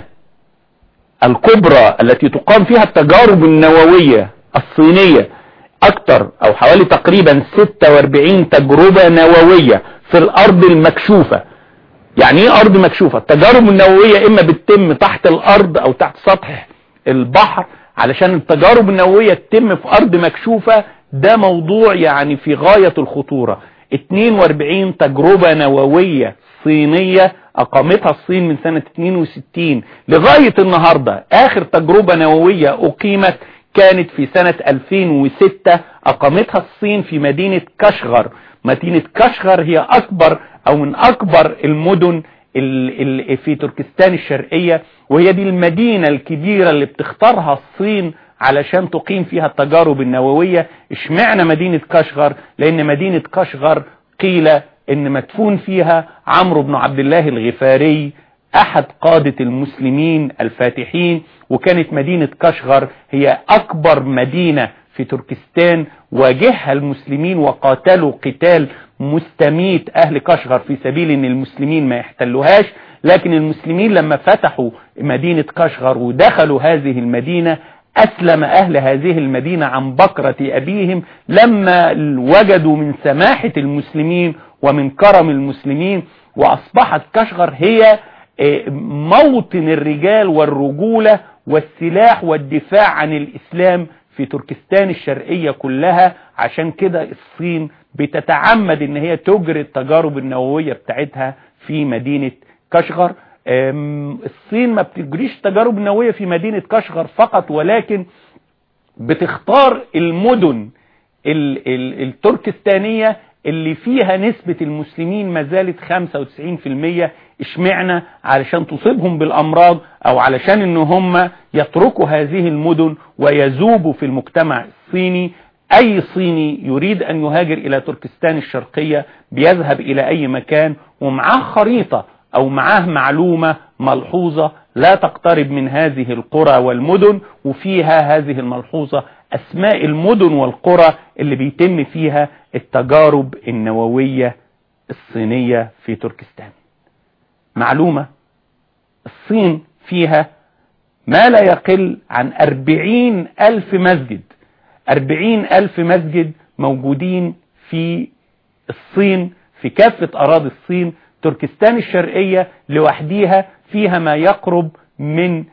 الكبرى التي تقام فيها التجارب النووية الصينية اكتر او حوالي تقريبا 46 تجربة نووية في الارض المكشوفة يعني ايه ارض مكشوفة التجارب النووية اما بتتم تحت الارض او تحت سطح البحر علشان التجارب النووية تتم في ارض مكشوفة ده موضوع يعني في غاية الخطورة 42 تجربة نووية صينية اقامتها الصين من سنة 62 لغاية النهاردة اخر تجربة نووية اقيمت كانت في سنة 2006 اقامتها الصين في مدينة كشغر مدينة كشغر هي اكبر او من اكبر المدن في تركستان الشرقية وهي دي المدينة الكبيرة اللي بتختارها الصين علشان تقيم فيها التجارب النووية اشمعنى مدينة كشغر لان مدينة كشغر قيل ان مدفون فيها عمرو بن عبد الله الغفاري احد قادة المسلمين الفاتحين وكانت مدينة كشغر هي اكبر مدينة في تركستان واجهها المسلمين وقاتلوا قتال مستميت اهل كشغر في سبيل ان المسلمين ما يحتلوهاش لكن المسلمين لما فتحوا مدينة كشغر ودخلوا هذه المدينة أسلم أهل هذه المدينة عن بكرة أبيهم لما وجدوا من سماحة المسلمين ومن كرم المسلمين وأصبحت كشغر هي موطن الرجال والرجولة والسلاح والدفاع عن الإسلام في تركستان الشرقية كلها عشان كده الصين بتتعمد ان هي تجري التجارب النووية بتاعتها في مدينة كشغر الصين ما بتجريش تجارب نووية في مدينة كشغر فقط ولكن بتختار المدن التركستانية اللي فيها نسبة المسلمين ما زالت 95% اشمعنا علشان تصيبهم بالامراض او علشان ان هم يتركوا هذه المدن ويذوبوا في المجتمع الصيني اي صيني يريد ان يهاجر الى تركستان الشرقية بيذهب الى اي مكان ومعاه خريطة او معاه معلومة ملحوظة لا تقترب من هذه القرى والمدن وفيها هذه الملحوظة اسماء المدن والقرى اللي بيتم فيها التجارب النووية الصينية في تركستان معلومة الصين فيها ما لا يقل عن أربعين ألف مسجد أربعين ألف مسجد موجودين في الصين في كافة أراضي الصين تركستان الشرقية لوحديها فيها ما يقرب من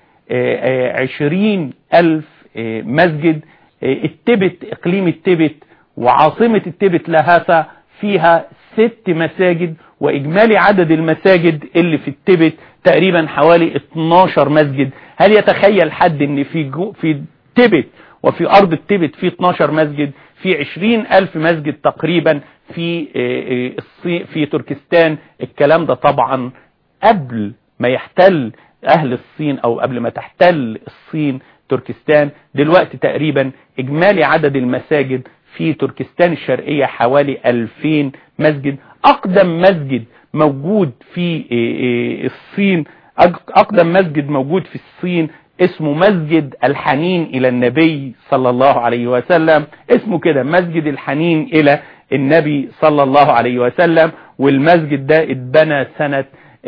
عشرين ألف مسجد التبت اقليم التبت وعاصمة التبت لهاسا فيها ست مساجد واجمالي عدد المساجد اللي في التبت تقريبا حوالي 12 مسجد هل يتخيل حد ان في جو في تبت وفي ارض التبت في 12 مسجد في 20 الف مسجد تقريبا في في تركستان الكلام ده طبعا قبل ما يحتل اهل الصين او قبل ما تحتل الصين تركستان دلوقتي تقريبا اجمالي عدد المساجد في تركستان الشرقية حوالي 2000 مسجد اقدم مسجد موجود في الصين اقدم مسجد موجود في الصين اسمه مسجد الحنين الى النبي صلى الله عليه وسلم اسمه كده مسجد الحنين الى النبي صلى الله عليه وسلم والمسجد ده اتبنى سنة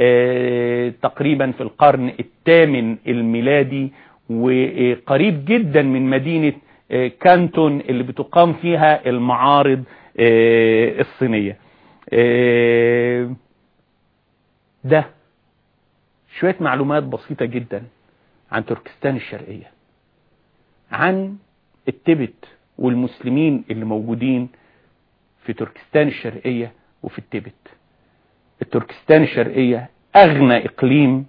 تقريبا في القرن الثامن الميلادي وقريب جدا من مدينة كانتون اللي بتقام فيها المعارض الصينية ده شوية معلومات بسيطة جدا عن تركستان الشرقية عن التبت والمسلمين اللي موجودين في تركستان الشرقية وفي التبت التركستان الشرقية أغنى إقليم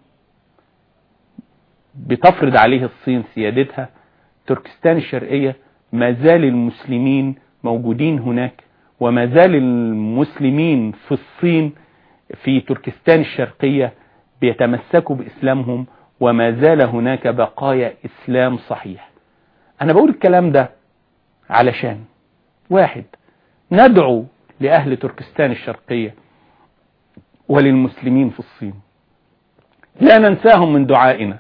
بتفرض عليه الصين سيادتها تركستان الشرقية ما زال المسلمين موجودين هناك وما زال المسلمين في الصين في تركستان الشرقية بيتمسكوا بإسلامهم وما زال هناك بقايا إسلام صحيح أنا بقول الكلام ده علشان واحد ندعو لأهل تركستان الشرقية وللمسلمين في الصين لا ننساهم من دعائنا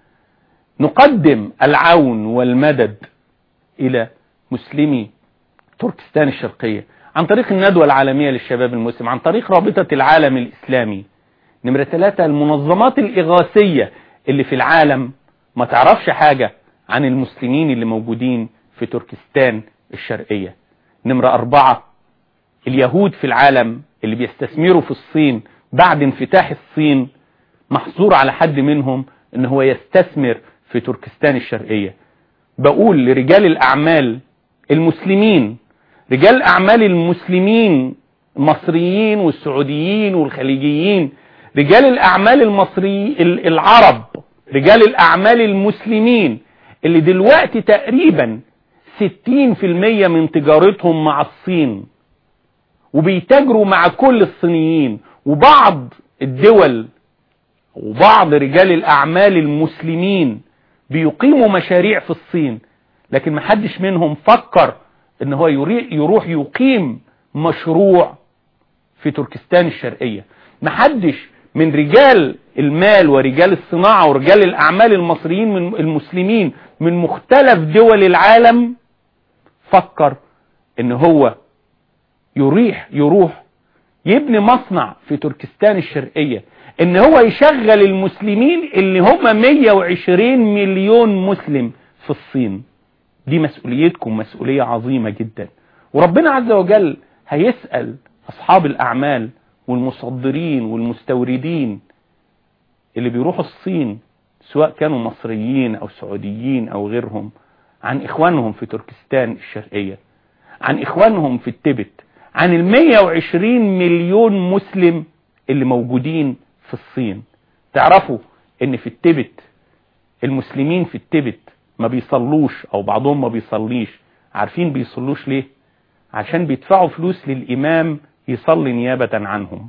نقدم العون والمدد إلى مسلمي تركستان الشرقية عن طريق الندوة العالمية للشباب المسلم عن طريق رابطة العالم الإسلامي نمرة ثلاثة المنظمات الإغاثية اللي في العالم ما تعرفش حاجة عن المسلمين اللي موجودين في تركستان الشرقية نمرة أربعة اليهود في العالم اللي بيستثمروا في الصين بعد انفتاح الصين محظور على حد منهم ان هو يستثمر في تركستان الشرقية بقول لرجال الأعمال المسلمين رجال الأعمال المسلمين المصريين والسعوديين والخليجيين رجال الأعمال المصري العرب رجال الأعمال المسلمين اللي دلوقتي تقريبا 60% من تجارتهم مع الصين وبيتاجروا مع كل الصينيين وبعض الدول وبعض رجال الأعمال المسلمين بيقيموا مشاريع في الصين لكن محدش منهم فكر ان هو يروح يقيم مشروع في تركستان الشرقية محدش من رجال المال ورجال الصناعة ورجال الأعمال المصريين من المسلمين من مختلف دول العالم فكر ان هو يريح يروح يبني مصنع في تركستان الشرقية ان هو يشغل المسلمين اللي هم 120 مليون مسلم في الصين دي مسؤوليتكم مسؤولية عظيمة جدا وربنا عز وجل هيسأل أصحاب الأعمال والمصدرين والمستوردين اللي بيروحوا الصين سواء كانوا مصريين أو سعوديين أو غيرهم عن إخوانهم في تركستان الشرقية عن إخوانهم في التبت عن ال 120 مليون مسلم اللي موجودين في الصين تعرفوا ان في التبت المسلمين في التبت ما بيصلوش او بعضهم ما بيصليش عارفين بيصلوش ليه عشان بيدفعوا فلوس للامام يصلي نيابة عنهم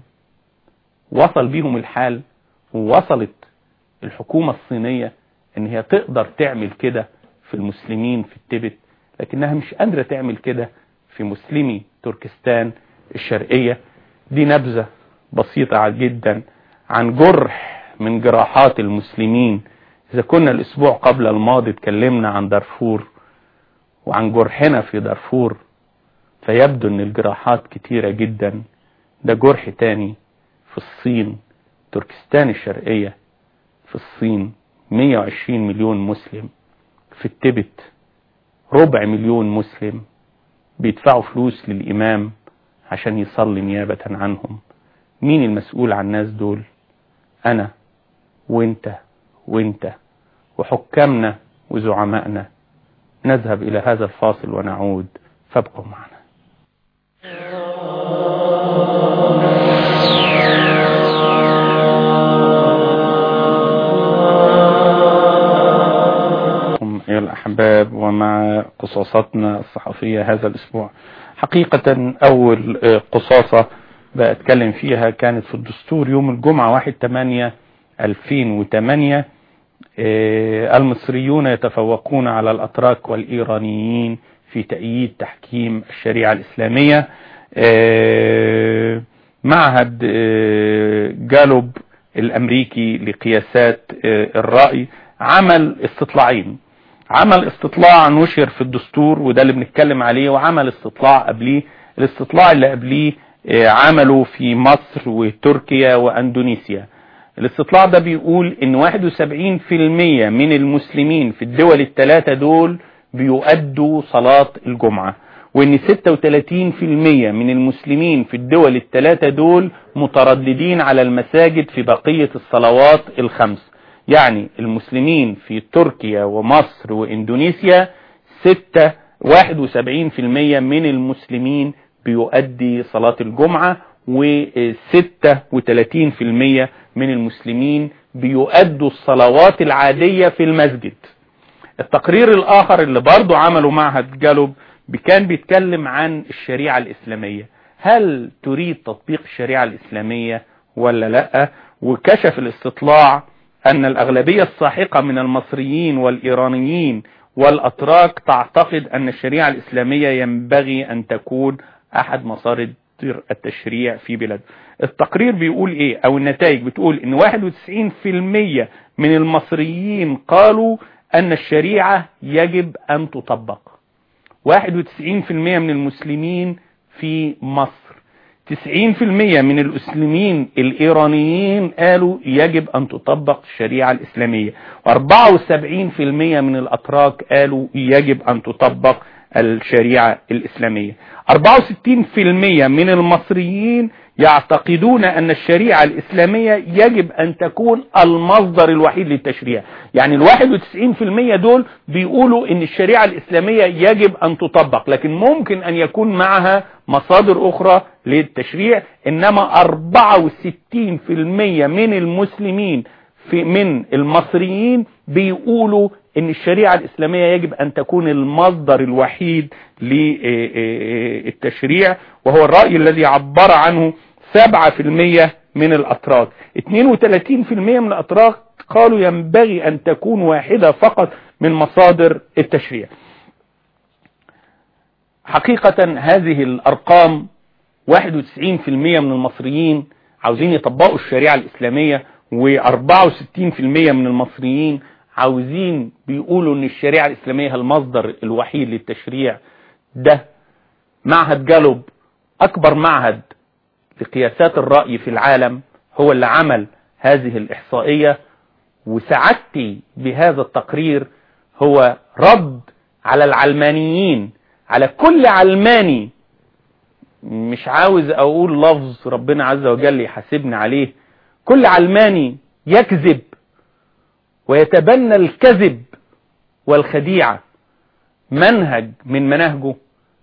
وصل بيهم الحال ووصلت الحكومة الصينية ان هي تقدر تعمل كده في المسلمين في التبت لكنها مش قادرة تعمل كده في مسلمي تركستان الشرقية دي نبذة بسيطة جدا عن جرح من جراحات المسلمين إذا كنا الأسبوع قبل الماضي اتكلمنا عن دارفور وعن جرحنا في دارفور فيبدو أن الجراحات كتيرة جدا ده جرح تاني في الصين تركستان الشرقية في الصين 120 مليون مسلم في التبت ربع مليون مسلم بيدفعوا فلوس للإمام عشان يصلي نيابة عنهم مين المسؤول عن الناس دول أنا وإنت وإنت وحكامنا وزعمائنا نذهب إلى هذا الفاصل ونعود فابقوا معنا أيها الأحباب ومع قصاصاتنا الصحفية هذا الأسبوع حقيقة أول قصاصة بأتكلم فيها كانت في الدستور يوم الجمعة 1 8 2008 المصريون يتفوقون على الأتراك والإيرانيين في تأييد تحكيم الشريعة الإسلامية معهد جالوب الأمريكي لقياسات الرأي عمل استطلاعين عمل استطلاع نشر في الدستور وده اللي بنتكلم عليه وعمل استطلاع قبليه الاستطلاع اللي قبليه عملوا في مصر وتركيا واندونيسيا الاستطلاع ده بيقول ان 71% من المسلمين في الدول الثلاثة دول بيؤدوا صلاة الجمعة وان 36% من المسلمين في الدول الثلاثة دول مترددين على المساجد في بقية الصلوات الخمس يعني المسلمين في تركيا ومصر واندونيسيا ستة واحد وسبعين في المية من المسلمين بيؤدي صلاة الجمعة وستة وتلاتين في المية من المسلمين بيؤدوا الصلوات العادية في المسجد التقرير الاخر اللي برضو عمله معهد جالوب كان بيتكلم عن الشريعة الاسلامية هل تريد تطبيق الشريعة الاسلامية ولا لا وكشف الاستطلاع ان الاغلبية الساحقة من المصريين والايرانيين والاتراك تعتقد ان الشريعة الاسلامية ينبغي ان تكون احد مصادر التشريع في بلاد التقرير بيقول ايه او النتائج بتقول ان 91% من المصريين قالوا ان الشريعة يجب ان تطبق 91% من المسلمين في مصر 90% من المسلمين الايرانيين قالوا يجب ان تطبق الشريعة الاسلامية و74% من الاتراك قالوا يجب ان تطبق الشريعة الاسلامية 64% من المصريين يعتقدون ان الشريعة الاسلامية يجب ان تكون المصدر الوحيد للتشريع يعني الواحد وتسعين في المية دول بيقولوا ان الشريعة الاسلامية يجب ان تطبق لكن ممكن ان يكون معها مصادر اخرى للتشريع انما اربعة وستين في المية من المسلمين في من المصريين بيقولوا ان الشريعة الاسلامية يجب ان تكون المصدر الوحيد للتشريع وهو الرأي الذي عبر عنه 7% من الاتراك 32% من الاتراك قالوا ينبغي ان تكون واحدة فقط من مصادر التشريع حقيقة هذه الارقام 91% من المصريين عاوزين يطبقوا الشريعة الاسلامية و64% من المصريين عاوزين بيقولوا ان الشريعة الاسلامية هي المصدر الوحيد للتشريع ده معهد جالوب اكبر معهد لقياسات الرأي في العالم هو اللي عمل هذه الاحصائية وسعادتي بهذا التقرير هو رد على العلمانيين على كل علماني مش عاوز اقول لفظ ربنا عز وجل يحاسبني عليه كل علماني يكذب ويتبنى الكذب والخديعة منهج من مناهجه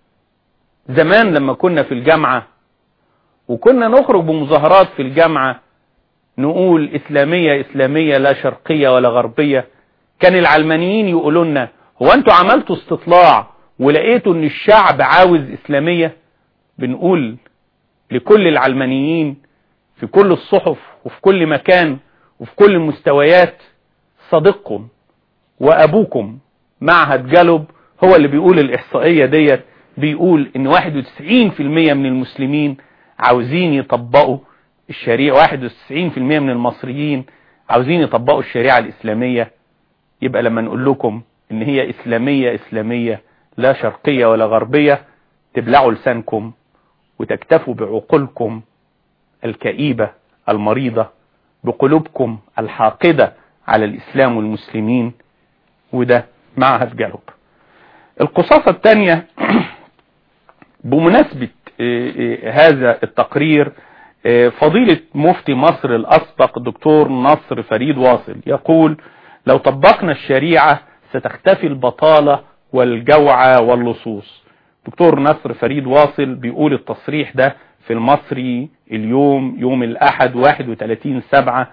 زمان لما كنا في الجامعة وكنا نخرج بمظاهرات في الجامعة نقول إسلامية إسلامية لا شرقية ولا غربية كان العلمانيين يقولوا لنا هو أنتوا عملتوا استطلاع ولقيتوا أن الشعب عاوز إسلامية بنقول لكل العلمانيين في كل الصحف وفي كل مكان وفي كل المستويات صديقكم وأبوكم معهد جالوب هو اللي بيقول الإحصائية ديت بيقول ان 91% من المسلمين عاوزين يطبقوا الشريعة 91% من المصريين عاوزين يطبقوا الشريعة الإسلامية يبقى لما نقول لكم ان هي إسلامية إسلامية لا شرقية ولا غربية تبلعوا لسانكم وتكتفوا بعقولكم الكئيبة المريضة بقلوبكم الحاقدة على الإسلام والمسلمين وده معهد جالوب القصاصة الثانية بمناسبة هذا التقرير فضيلة مفتي مصر الأسبق دكتور نصر فريد واصل يقول لو طبقنا الشريعة ستختفي البطالة والجوعة واللصوص دكتور نصر فريد واصل بيقول التصريح ده في المصري اليوم يوم الأحد 31 سبعة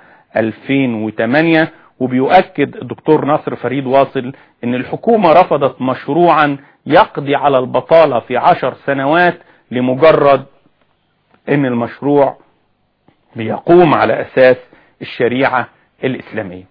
2008 وبيؤكد الدكتور نصر فريد واصل ان الحكومة رفضت مشروعا يقضي على البطالة في عشر سنوات لمجرد ان المشروع بيقوم على اساس الشريعة الاسلامية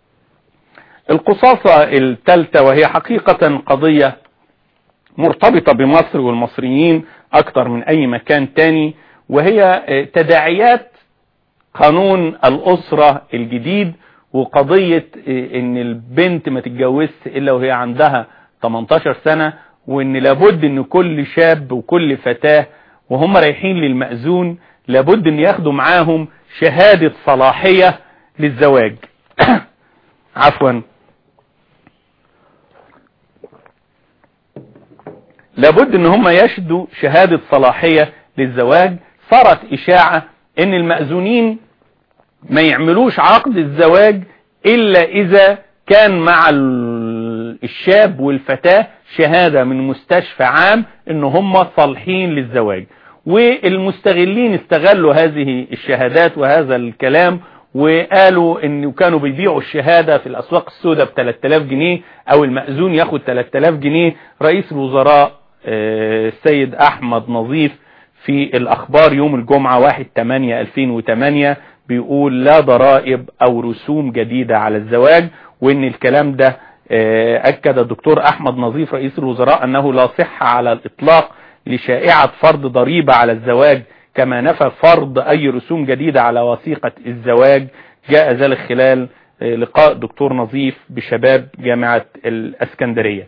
القصاصة الثالثة وهي حقيقة قضية مرتبطة بمصر والمصريين اكتر من اي مكان تاني وهي تداعيات قانون الاسرة الجديد وقضية ان البنت ما تتجوزش الا وهي عندها 18 سنة وان لابد ان كل شاب وكل فتاة وهم رايحين للمأذون لابد ان ياخدوا معاهم شهادة صلاحية للزواج عفوا لابد ان هم يشهدوا شهادة صلاحية للزواج صارت اشاعة ان المأذونين ما يعملوش عقد الزواج إلا إذا كان مع الشاب والفتاة شهادة من مستشفى عام ان هم صالحين للزواج والمستغلين استغلوا هذه الشهادات وهذا الكلام وقالوا ان كانوا بيبيعوا الشهادة في الاسواق السوداء ب 3000 جنيه او المأذون ياخد 3000 جنيه رئيس الوزراء السيد احمد نظيف في الاخبار يوم الجمعة 1 8 2008 بيقول لا ضرائب او رسوم جديدة على الزواج وان الكلام ده اكد الدكتور احمد نظيف رئيس الوزراء انه لا صحة على الاطلاق لشائعة فرض ضريبة على الزواج كما نفى فرض اي رسوم جديدة على وثيقة الزواج جاء ذلك خلال لقاء دكتور نظيف بشباب جامعة الاسكندرية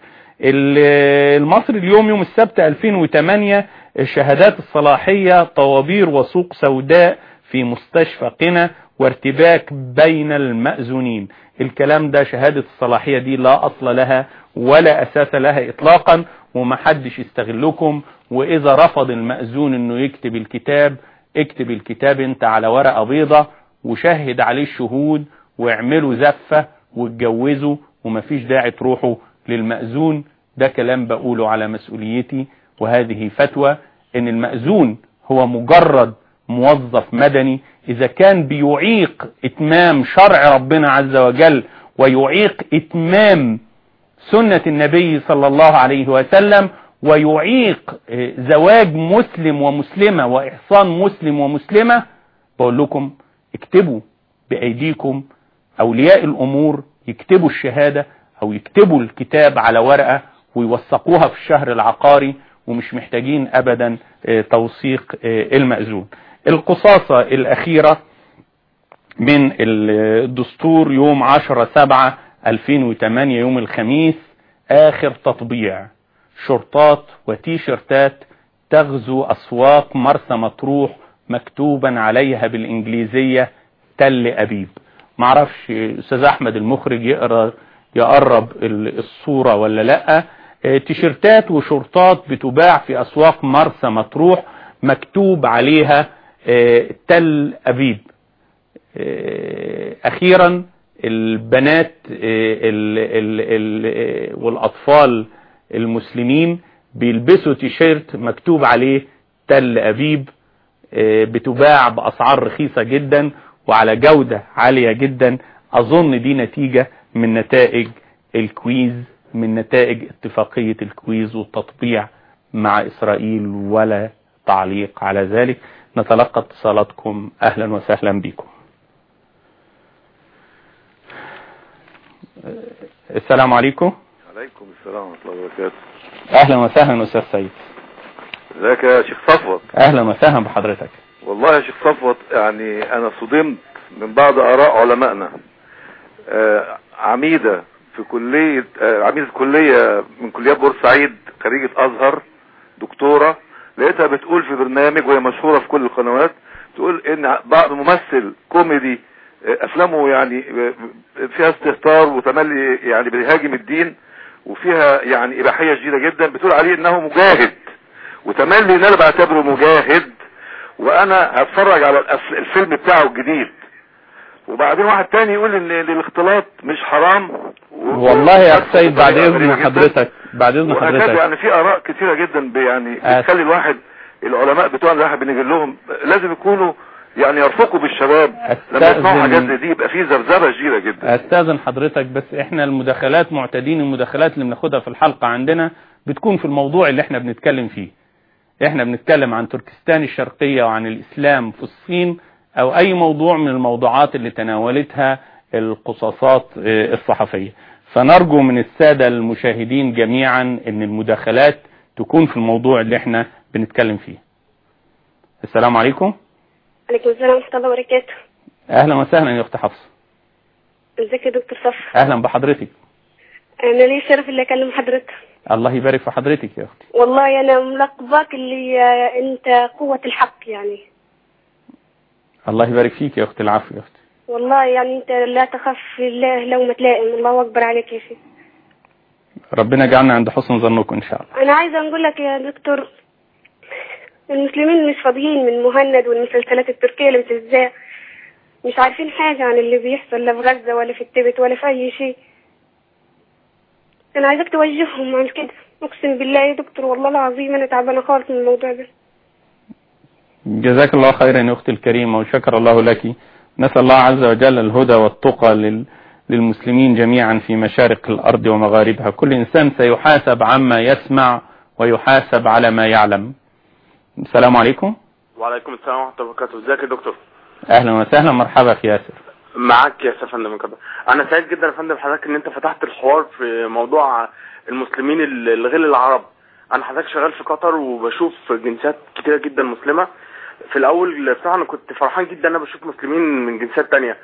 المصري اليوم يوم السبت 2008 شهادات الصلاحية طوابير وسوق سوداء في مستشفى قنا وارتباك بين المأذونين الكلام ده شهادة الصلاحية دي لا أصل لها ولا أساس لها إطلاقا ومحدش يستغلكم وإذا رفض المأذون أنه يكتب الكتاب اكتب الكتاب انت على ورقة بيضة وشهد عليه الشهود واعملوا زفة واتجوزوا ومفيش داعي تروحوا للمأذون ده كلام بقوله على مسؤوليتي وهذه فتوى ان المأذون هو مجرد موظف مدني اذا كان بيعيق اتمام شرع ربنا عز وجل ويعيق اتمام سنة النبي صلى الله عليه وسلم ويعيق زواج مسلم ومسلمة واحصان مسلم ومسلمة بقول لكم اكتبوا بايديكم اولياء الامور يكتبوا الشهادة او يكتبوا الكتاب على ورقة ويوثقوها في الشهر العقاري ومش محتاجين ابدا توثيق المأذون القصاصة الاخيرة من الدستور يوم 10 7 2008 يوم الخميس اخر تطبيع شرطات وتيشرتات تغزو اسواق مرسى مطروح مكتوبا عليها بالانجليزية تل ابيب معرفش استاذ احمد المخرج يقرأ يقرب الصورة ولا لا تيشرتات وشرطات بتباع في اسواق مرسى مطروح مكتوب عليها تل ابيب اخيرا البنات والاطفال المسلمين بيلبسوا تيشيرت مكتوب عليه تل ابيب بتباع باسعار رخيصة جدا وعلى جودة عالية جدا اظن دي نتيجة من نتائج الكويز من نتائج اتفاقية الكويز والتطبيع مع اسرائيل ولا تعليق على ذلك نتلقى اتصالاتكم اهلا وسهلا بكم السلام عليكم عليكم السلام ورحمة الله وبركاته اهلا وسهلا استاذ سيد ازيك يا شيخ صفوت اهلا وسهلا بحضرتك والله يا شيخ صفوت يعني انا صدمت من بعض اراء علمائنا آه عميدة في كلية آه عميدة كلية من كليات بورسعيد خريجة ازهر دكتورة لقيتها بتقول في برنامج وهي مشهورة في كل القنوات تقول ان بعض ممثل كوميدي افلامه يعني فيها استهتار وتملي يعني بيهاجم الدين وفيها يعني اباحية شديدة جدا بتقول عليه انه مجاهد وتملي ان انا بعتبره مجاهد وانا هتفرج على الفيلم بتاعه الجديد وبعدين واحد تاني يقول ان الاختلاط مش حرام والله يا سيد بعد اذن حضرتك بعد اذن حضرتك يعني في اراء كثيرة جدا يعني بتخلي الواحد العلماء بتوعنا اللي احنا بنجي لهم لازم يكونوا يعني يرفقوا بالشباب لما يسمعوا حاجات زي دي يبقى في ذبذبه شديده جدا استاذن حضرتك بس احنا المداخلات معتادين المداخلات اللي بناخدها في الحلقة عندنا بتكون في الموضوع اللي احنا بنتكلم فيه احنا بنتكلم عن تركستان الشرقية وعن الاسلام في الصين او اي موضوع من الموضوعات اللي تناولتها القصاصات الصحفية فنرجو من السادة المشاهدين جميعا ان المداخلات تكون في الموضوع اللي احنا بنتكلم فيه السلام عليكم عليكم السلام ورحمة الله وبركاته اهلا وسهلا يا اخت حفصة ازيك يا دكتور صف اهلا بحضرتك انا لي الشرف اللي اكلم حضرتك الله يبارك في حضرتك يا اختي والله انا ملقباك اللي انت قوة الحق يعني الله يبارك فيك يا اختي العفو يا اختي والله يعني انت لا تخاف في الله لومة لائم الله اكبر عليك يا شيخ ربنا يجعلنا عند حسن ظنكم ان شاء الله انا عايزه نقول لك يا دكتور المسلمين مش فاضيين من مهند والمسلسلات التركية اللي بتذاع مش عارفين حاجة عن اللي بيحصل لا في غزة ولا في التبت ولا في أي شيء أنا عايزك توجههم عن كده أقسم بالله يا دكتور والله العظيم أنا تعبانة خالص من الموضوع ده جزاك الله خيرا يا أختي الكريمة وشكر الله لك نسأل الله عز وجل الهدى والتقى لل... للمسلمين جميعا في مشارق الأرض ومغاربها كل إنسان سيحاسب عما يسمع ويحاسب على ما يعلم السلام عليكم وعليكم السلام ورحمة الله وبركاته ازيك يا دكتور أهلا وسهلا مرحبا أخي ياسر معاك يا فندم كده انا سعيد جدا يا فندم حضرتك ان انت فتحت الحوار في موضوع المسلمين الغير العرب انا حضرتك شغال في قطر وبشوف جنسيات كتيره جدا مسلمه في الاول بصراحه انا كنت فرحان جدا انا بشوف مسلمين من جنسيات تانية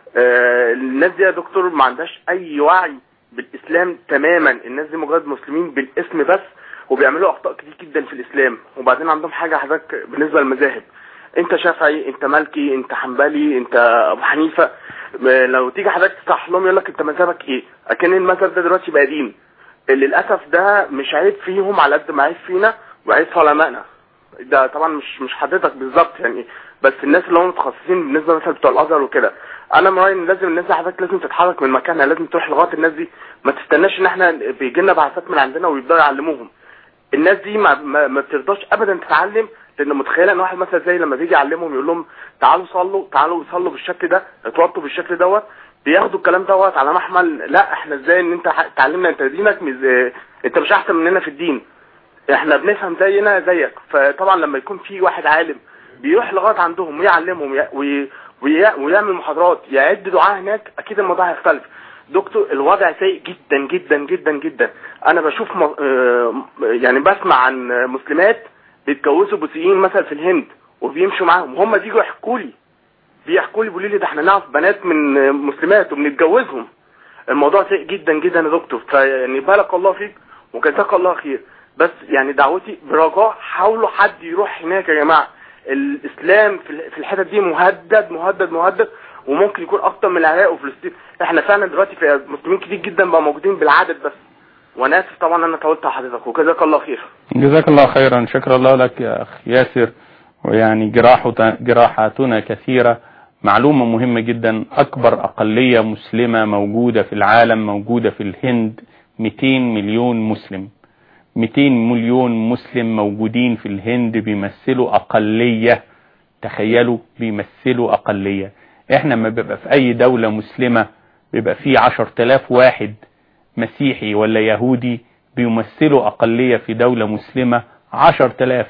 آه، الناس دي يا دكتور ما عندهاش اي وعي بالاسلام تماما الناس دي مجرد مسلمين بالاسم بس وبيعملوا اخطاء كتير جدا في الاسلام وبعدين عندهم حاجه حضرتك بالنسبه للمذاهب انت شافعي انت مالكي انت حنبلي انت ابو حنيفه م- لو تيجي حضرتك تصحح لهم يقول لك انت مذهبك ايه اكن المذهب ده دلوقتي بقى دين للاسف ده مش عيب فيهم على قد ما عيب فينا وعيب في علمائنا ده طبعا مش مش حضرتك بالظبط يعني بس الناس اللي هم متخصصين بالنسبه مثلا بتوع الازهر وكده انا من رايي ان لازم الناس دي حضرتك لازم تتحرك من مكانها لازم تروح لغايه الناس دي ما تستناش ان احنا بيجي لنا بعثات من عندنا ويبداوا يعلموهم الناس دي ما, ما, ما بترضاش ابدا تتعلم لان متخيله ان واحد مثلا زي لما بيجي يعلمهم يقول لهم تعالوا صلوا تعالوا صلوا بالشكل ده اتوضوا بالشكل دوت بياخدوا الكلام دوت على محمل لا احنا ازاي ان انت ح- تعلمنا انت دينك مش اه، انت مش احسن مننا في الدين احنا بنفهم زينا زيك فطبعا لما يكون في واحد عالم بيروح لغايه عندهم ويعلمهم وي- وي- وي- ويعمل محاضرات يعد دعاء هناك اكيد الموضوع هيختلف دكتور الوضع سيء جدا جدا جدا جدا انا بشوف م... اه، يعني بسمع عن مسلمات بيتجوزوا بوسيين مثلا في الهند وبيمشوا معاهم وهم بيجوا يحكوا لي بيحكوا لي بيقولوا لي ده احنا نعرف بنات من مسلمات وبنتجوزهم الموضوع سيء جدا جدا يا دكتور فيعني بارك الله فيك وجزاك الله خير بس يعني دعوتي برجاء حاولوا حد يروح هناك يا جماعه الاسلام في ال- في الحتت دي مهدد مهدد مهدد وممكن يكون اكتر من العراق وفلسطين احنا فعلا دلوقتي في مسلمين كتير جدا بقى موجودين بالعدد بس وانا اسف طبعا انا طولت على حضرتك وجزاك الله خير جزاك الله خيرا شكر الله لك يا أخ ياسر ويعني جراحت- جراحاتنا كثيرة معلومة مهمة جدا أكبر أقلية مسلمة موجودة في العالم موجودة في الهند 200 مليون مسلم 200 مليون مسلم موجودين في الهند بيمثلوا أقلية تخيلوا بيمثلوا أقلية احنا لما بيبقى في أي دولة مسلمة بيبقى فيه 10000 واحد مسيحي ولا يهودي بيمثلوا أقلية في دولة مسلمة 10000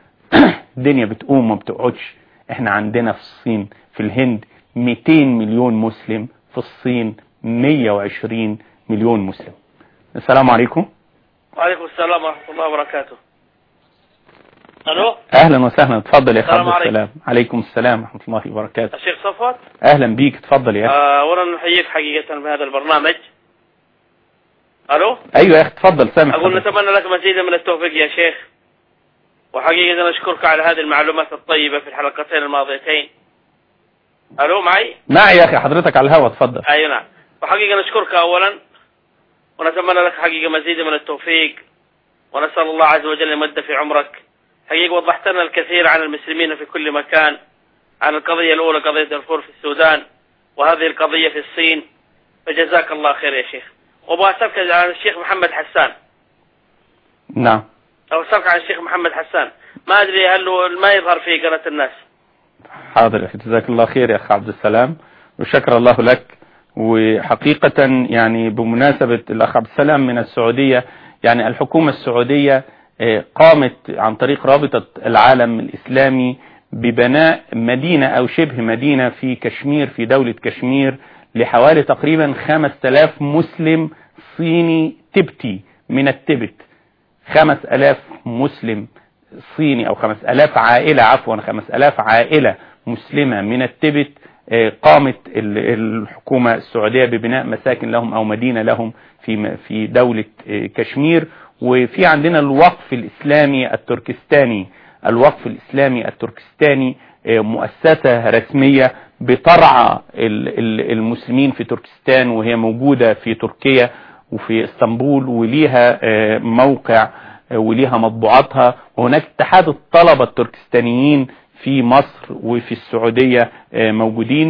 الدنيا بتقوم ما بتقعدش احنا عندنا في الصين في الهند 200 مليون مسلم في الصين 120 مليون مسلم السلام عليكم وعليكم السلام ورحمة الله وبركاته ألو اهلا وسهلا اتفضل يا اخ السلام عبد عليكم. السلام عليكم السلام ورحمه الله وبركاته الشيخ صفوت اهلا بيك اتفضل يا اخي آه، أولا نحييك حقيقة بهذا البرنامج ألو ايوه يا اخي اتفضل سامح أقول حضرتك. نتمنى لك مزيدا من التوفيق يا شيخ وحقيقة نشكرك على هذه المعلومات الطيبة في الحلقتين الماضيتين ألو معي معي يا اخي حضرتك على الهوا اتفضل أي نعم وحقيقة نشكرك أولا ونتمنى لك حقيقة مزيدا من التوفيق ونسأل الله عز وجل يمد في عمرك حقيقة وضحت لنا الكثير عن المسلمين في كل مكان عن القضية الأولى قضية دارفور في السودان وهذه القضية في الصين فجزاك الله خير يا شيخ وابغى اسالك عن الشيخ محمد حسان نعم او اسالك عن الشيخ محمد حسان ما ادري هل هو ما يظهر في قناه الناس حاضر يا اخي جزاك الله خير يا اخ عبد السلام وشكر الله لك وحقيقة يعني بمناسبة الاخ عبد السلام من السعودية يعني الحكومة السعودية آه، قامت عن طريق رابطة العالم الاسلامي ببناء مدينة او شبه مدينة في كشمير في دولة كشمير لحوالي تقريبا 5000 مسلم صيني تبتي من التبت خمس ألاف مسلم صيني أو خمس ألاف عائلة عفوا خمس ألاف عائلة مسلمة من التبت آه، قامت ال- الحكومة السعودية ببناء مساكن لهم أو مدينة لهم في م- في دولة آه، كشمير وفي عندنا الوقف الإسلامي التركستاني الوقف الإسلامي التركستاني آه، مؤسسة رسمية بترعى ال- ال- المسلمين في تركستان وهي موجودة في تركيا وفي اسطنبول وليها آه، موقع آه، وليها مطبوعاتها وهناك اتحاد الطلبة التركستانيين في مصر وفي السعودية آه، موجودين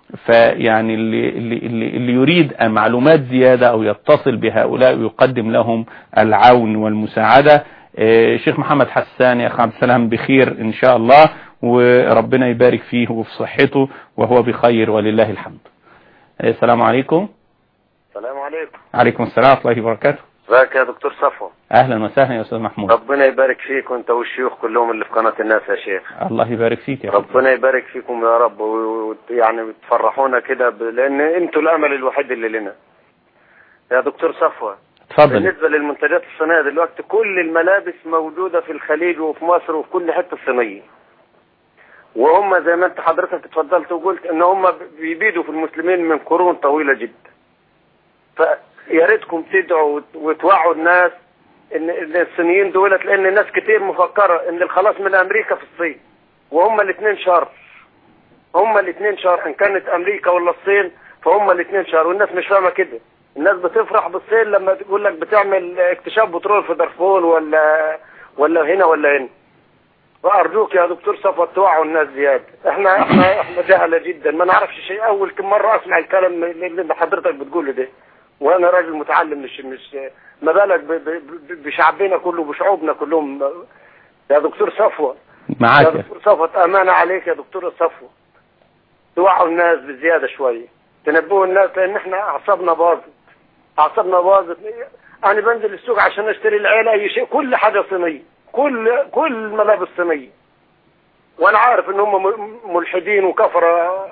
فيعني اللي, اللي, اللي, اللي يريد معلومات زيادة أو يتصل بهؤلاء ويقدم لهم العون والمساعدة آه، شيخ محمد حسان يا أخي عبد السلام بخير إن شاء الله وربنا يبارك فيه وفي صحته وهو بخير ولله الحمد آه، السلام عليكم السلام عليكم عليكم السلام ورحمة الله وبركاته ازيك يا دكتور صفوة أهلا وسهلا يا أستاذ محمود ربنا يبارك فيك وانت والشيوخ كلهم اللي في قناة الناس يا شيخ الله يبارك فيك يا أخي. ربنا يبارك فيكم يا رب ويعني تفرحونا كده ب... لان انتوا الامل الوحيد اللي لنا يا دكتور صفوة اتفضل بالنسبة للمنتجات الصينية دلوقتي كل الملابس موجودة في الخليج وفي مصر وفي كل حتة صينية وهم زي ما انت حضرتك اتفضلت وقلت ان هم بيبيدوا في المسلمين من قرون طويلة جدا فيا ريتكم تدعوا وت- وتوعوا الناس ان إن الصينيين دولت لان ناس كتير مفكرة ان الخلاص من امريكا في الصين وهم الاثنين شر هم الاثنين شر ان كانت امريكا ولا الصين فهم الاثنين شر والناس مش فاهمه كده الناس بتفرح بالصين لما تقول لك بتعمل اكتشاف بترول في دارفور ولا ولا هنا ولا هنا فارجوك يا دكتور صفوت توعوا الناس زياده احنا احنا احنا جهله جدا ما نعرفش شيء اول كم مره اسمع الكلام اللي اللي حضرتك بتقوله ده وانا راجل متعلم مش مش ما بالك ب- ب- ب- بشعبنا كله بشعوبنا كلهم يا دكتور صفوه معاك يا يا دكتور صفوت امانه عليك يا دكتور صفوه توعوا الناس بزياده شويه تنبهوا الناس لان احنا اعصابنا باظت اعصابنا باظت انا بنزل السوق عشان اشتري العيله اي شيء كل حاجه صينيه كل كل ملابس صينيه وانا عارف ان هم م- ملحدين وكفره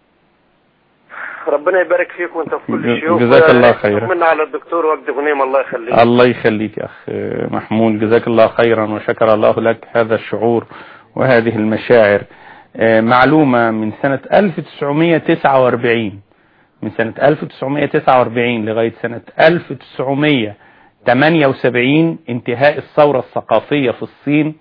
ربنا يبارك فيك وانت في كل ج- شيء جزاك الله خيرا. من على الدكتور وجد غنيم الله يخليك الله يخليك يا أخ محمود جزاك الله خيرا وشكر الله لك هذا الشعور وهذه المشاعر آه، معلومة من سنة 1949 من سنة 1949 لغاية سنة 1978 انتهاء الثورة الثقافية في الصين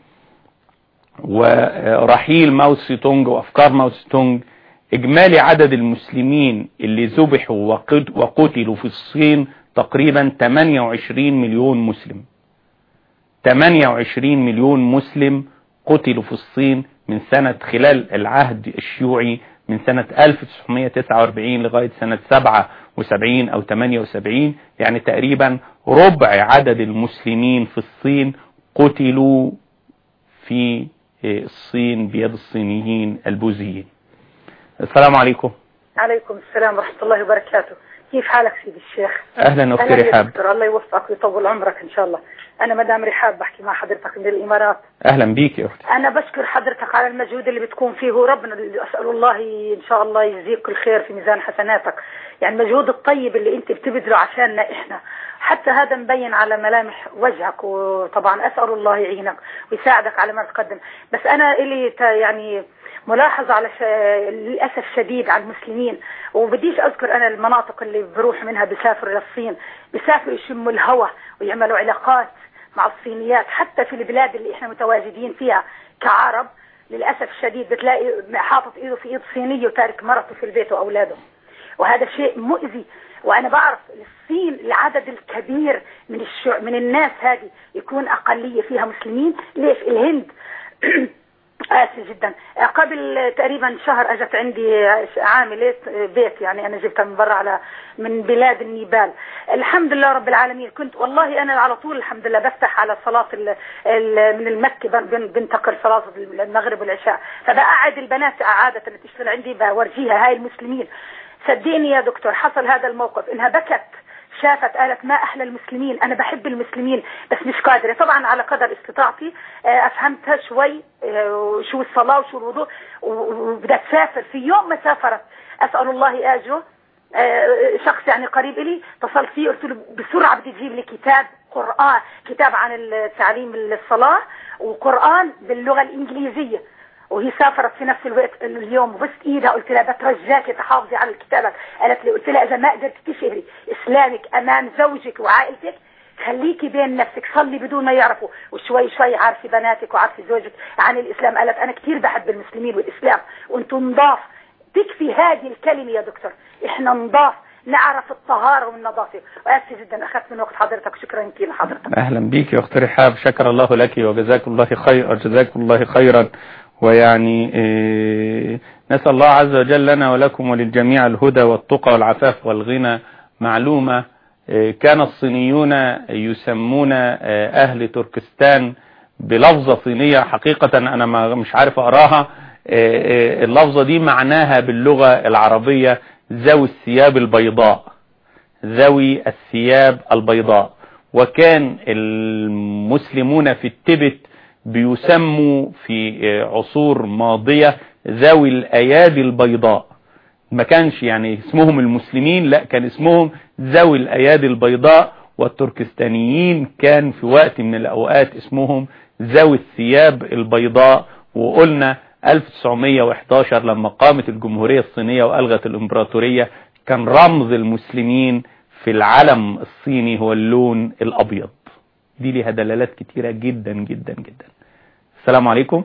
ورحيل ماو تسي تونج وأفكار ماو تسي تونج إجمالي عدد المسلمين اللي ذبحوا وقت- وقتلوا في الصين تقريبا 28 مليون مسلم 28 مليون مسلم قتلوا في الصين من سنة خلال العهد الشيوعي من سنة 1949 لغاية سنة 77 أو 78 يعني تقريبا ربع عدد المسلمين في الصين قتلوا في الصين بيد الصينيين البوذيين السلام عليكم عليكم السلام ورحمة الله وبركاته كيف حالك سيدي الشيخ أهلا أختي أهلا يا رحاب دكتور الله يوفقك ويطول عمرك إن شاء الله أنا مدام رحاب بحكي مع حضرتك من الإمارات أهلا بيك يا أختي أنا بشكر حضرتك على المجهود اللي بتكون فيه وربنا اللي أسأل الله إن شاء الله يجزيك الخير في ميزان حسناتك يعني المجهود الطيب اللي أنت بتبذله عشاننا إحنا حتى هذا مبين على ملامح وجهك وطبعا أسأل الله يعينك ويساعدك على ما تقدم بس أنا إلي تا- يعني ملاحظة على ش... للأسف شديد على المسلمين وبديش أذكر أنا المناطق اللي بروح منها بسافر للصين بسافر يشموا الهواء ويعملوا علاقات مع الصينيات حتى في البلاد اللي احنا متواجدين فيها كعرب للأسف الشديد بتلاقي حاطط ايده في ايد صينية وتارك مرته في البيت وأولاده وهذا شيء مؤذي وأنا بعرف الصين العدد الكبير من الشع... من الناس هذه يكون أقلية فيها مسلمين ليش الهند آسف جدا قبل تقريبا شهر اجت عندي عاملة بيت يعني انا جبتها من برا على من بلاد النيبال الحمد لله رب العالمين كنت والله انا على طول الحمد لله بفتح على صلاة ال ال من المكة بن- بنتقل صلاة المغرب والعشاء فبقعد البنات عادة اللي تشتغل عندي بورجيها هاي المسلمين صدقني يا دكتور حصل هذا الموقف انها بكت شافت قالت ما احلى المسلمين انا بحب المسلمين بس مش قادره طبعا على قدر استطاعتي آه، افهمتها شوي آه، شو الصلاه وشو الوضوء و- وبدها تسافر في يوم ما سافرت اسال الله اجره آه، شخص يعني قريب لي اتصلت فيه قلت له بسرعه بدي تجيب لي كتاب قران كتاب عن تعليم الصلاه وقران باللغه الانجليزيه وهي سافرت في نفس الوقت اليوم وبست ايدها قلت لها بترجاك تحافظي على الكتابة قالت لي قلت لها اذا ما قدرت تشهري اسلامك امام زوجك وعائلتك خليكي بين نفسك صلي بدون ما يعرفوا وشوي شوي عارفي بناتك وعارفي زوجك عن الاسلام قالت انا كثير بحب المسلمين والاسلام وانتم نضاف تكفي هذه الكلمة يا دكتور احنا نضاف نعرف الطهارة والنظافة واسف جدا اخذت من وقت حضرتك شكرا كثير لحضرتك أهلا بيك يا أخت رحاب شكر الله لك وجزاك الله خير جزاك الله خيرا ويعني آه، نسأل الله عز وجل لنا ولكم وللجميع الهدى والتقى والعفاف والغنى معلومة آه، كان الصينيون يسمون آه، أهل تركستان بلفظة صينية حقيقة أنا ما مش عارف أقراها آه، اللفظة دي معناها باللغة العربية ذوي الثياب البيضاء ذوي الثياب البيضاء وكان المسلمون في التبت بيسموا في عصور ماضية ذوي الأيادي البيضاء ما كانش يعني اسمهم المسلمين لا كان اسمهم ذوي الأيادي البيضاء والتركستانيين كان في وقت من الأوقات اسمهم ذوي الثياب البيضاء وقلنا 1911 لما قامت الجمهورية الصينية وألغت الإمبراطورية كان رمز المسلمين في العلم الصيني هو اللون الأبيض دي ليها دلالات كتيرة جدا جدا جدا السلام عليكم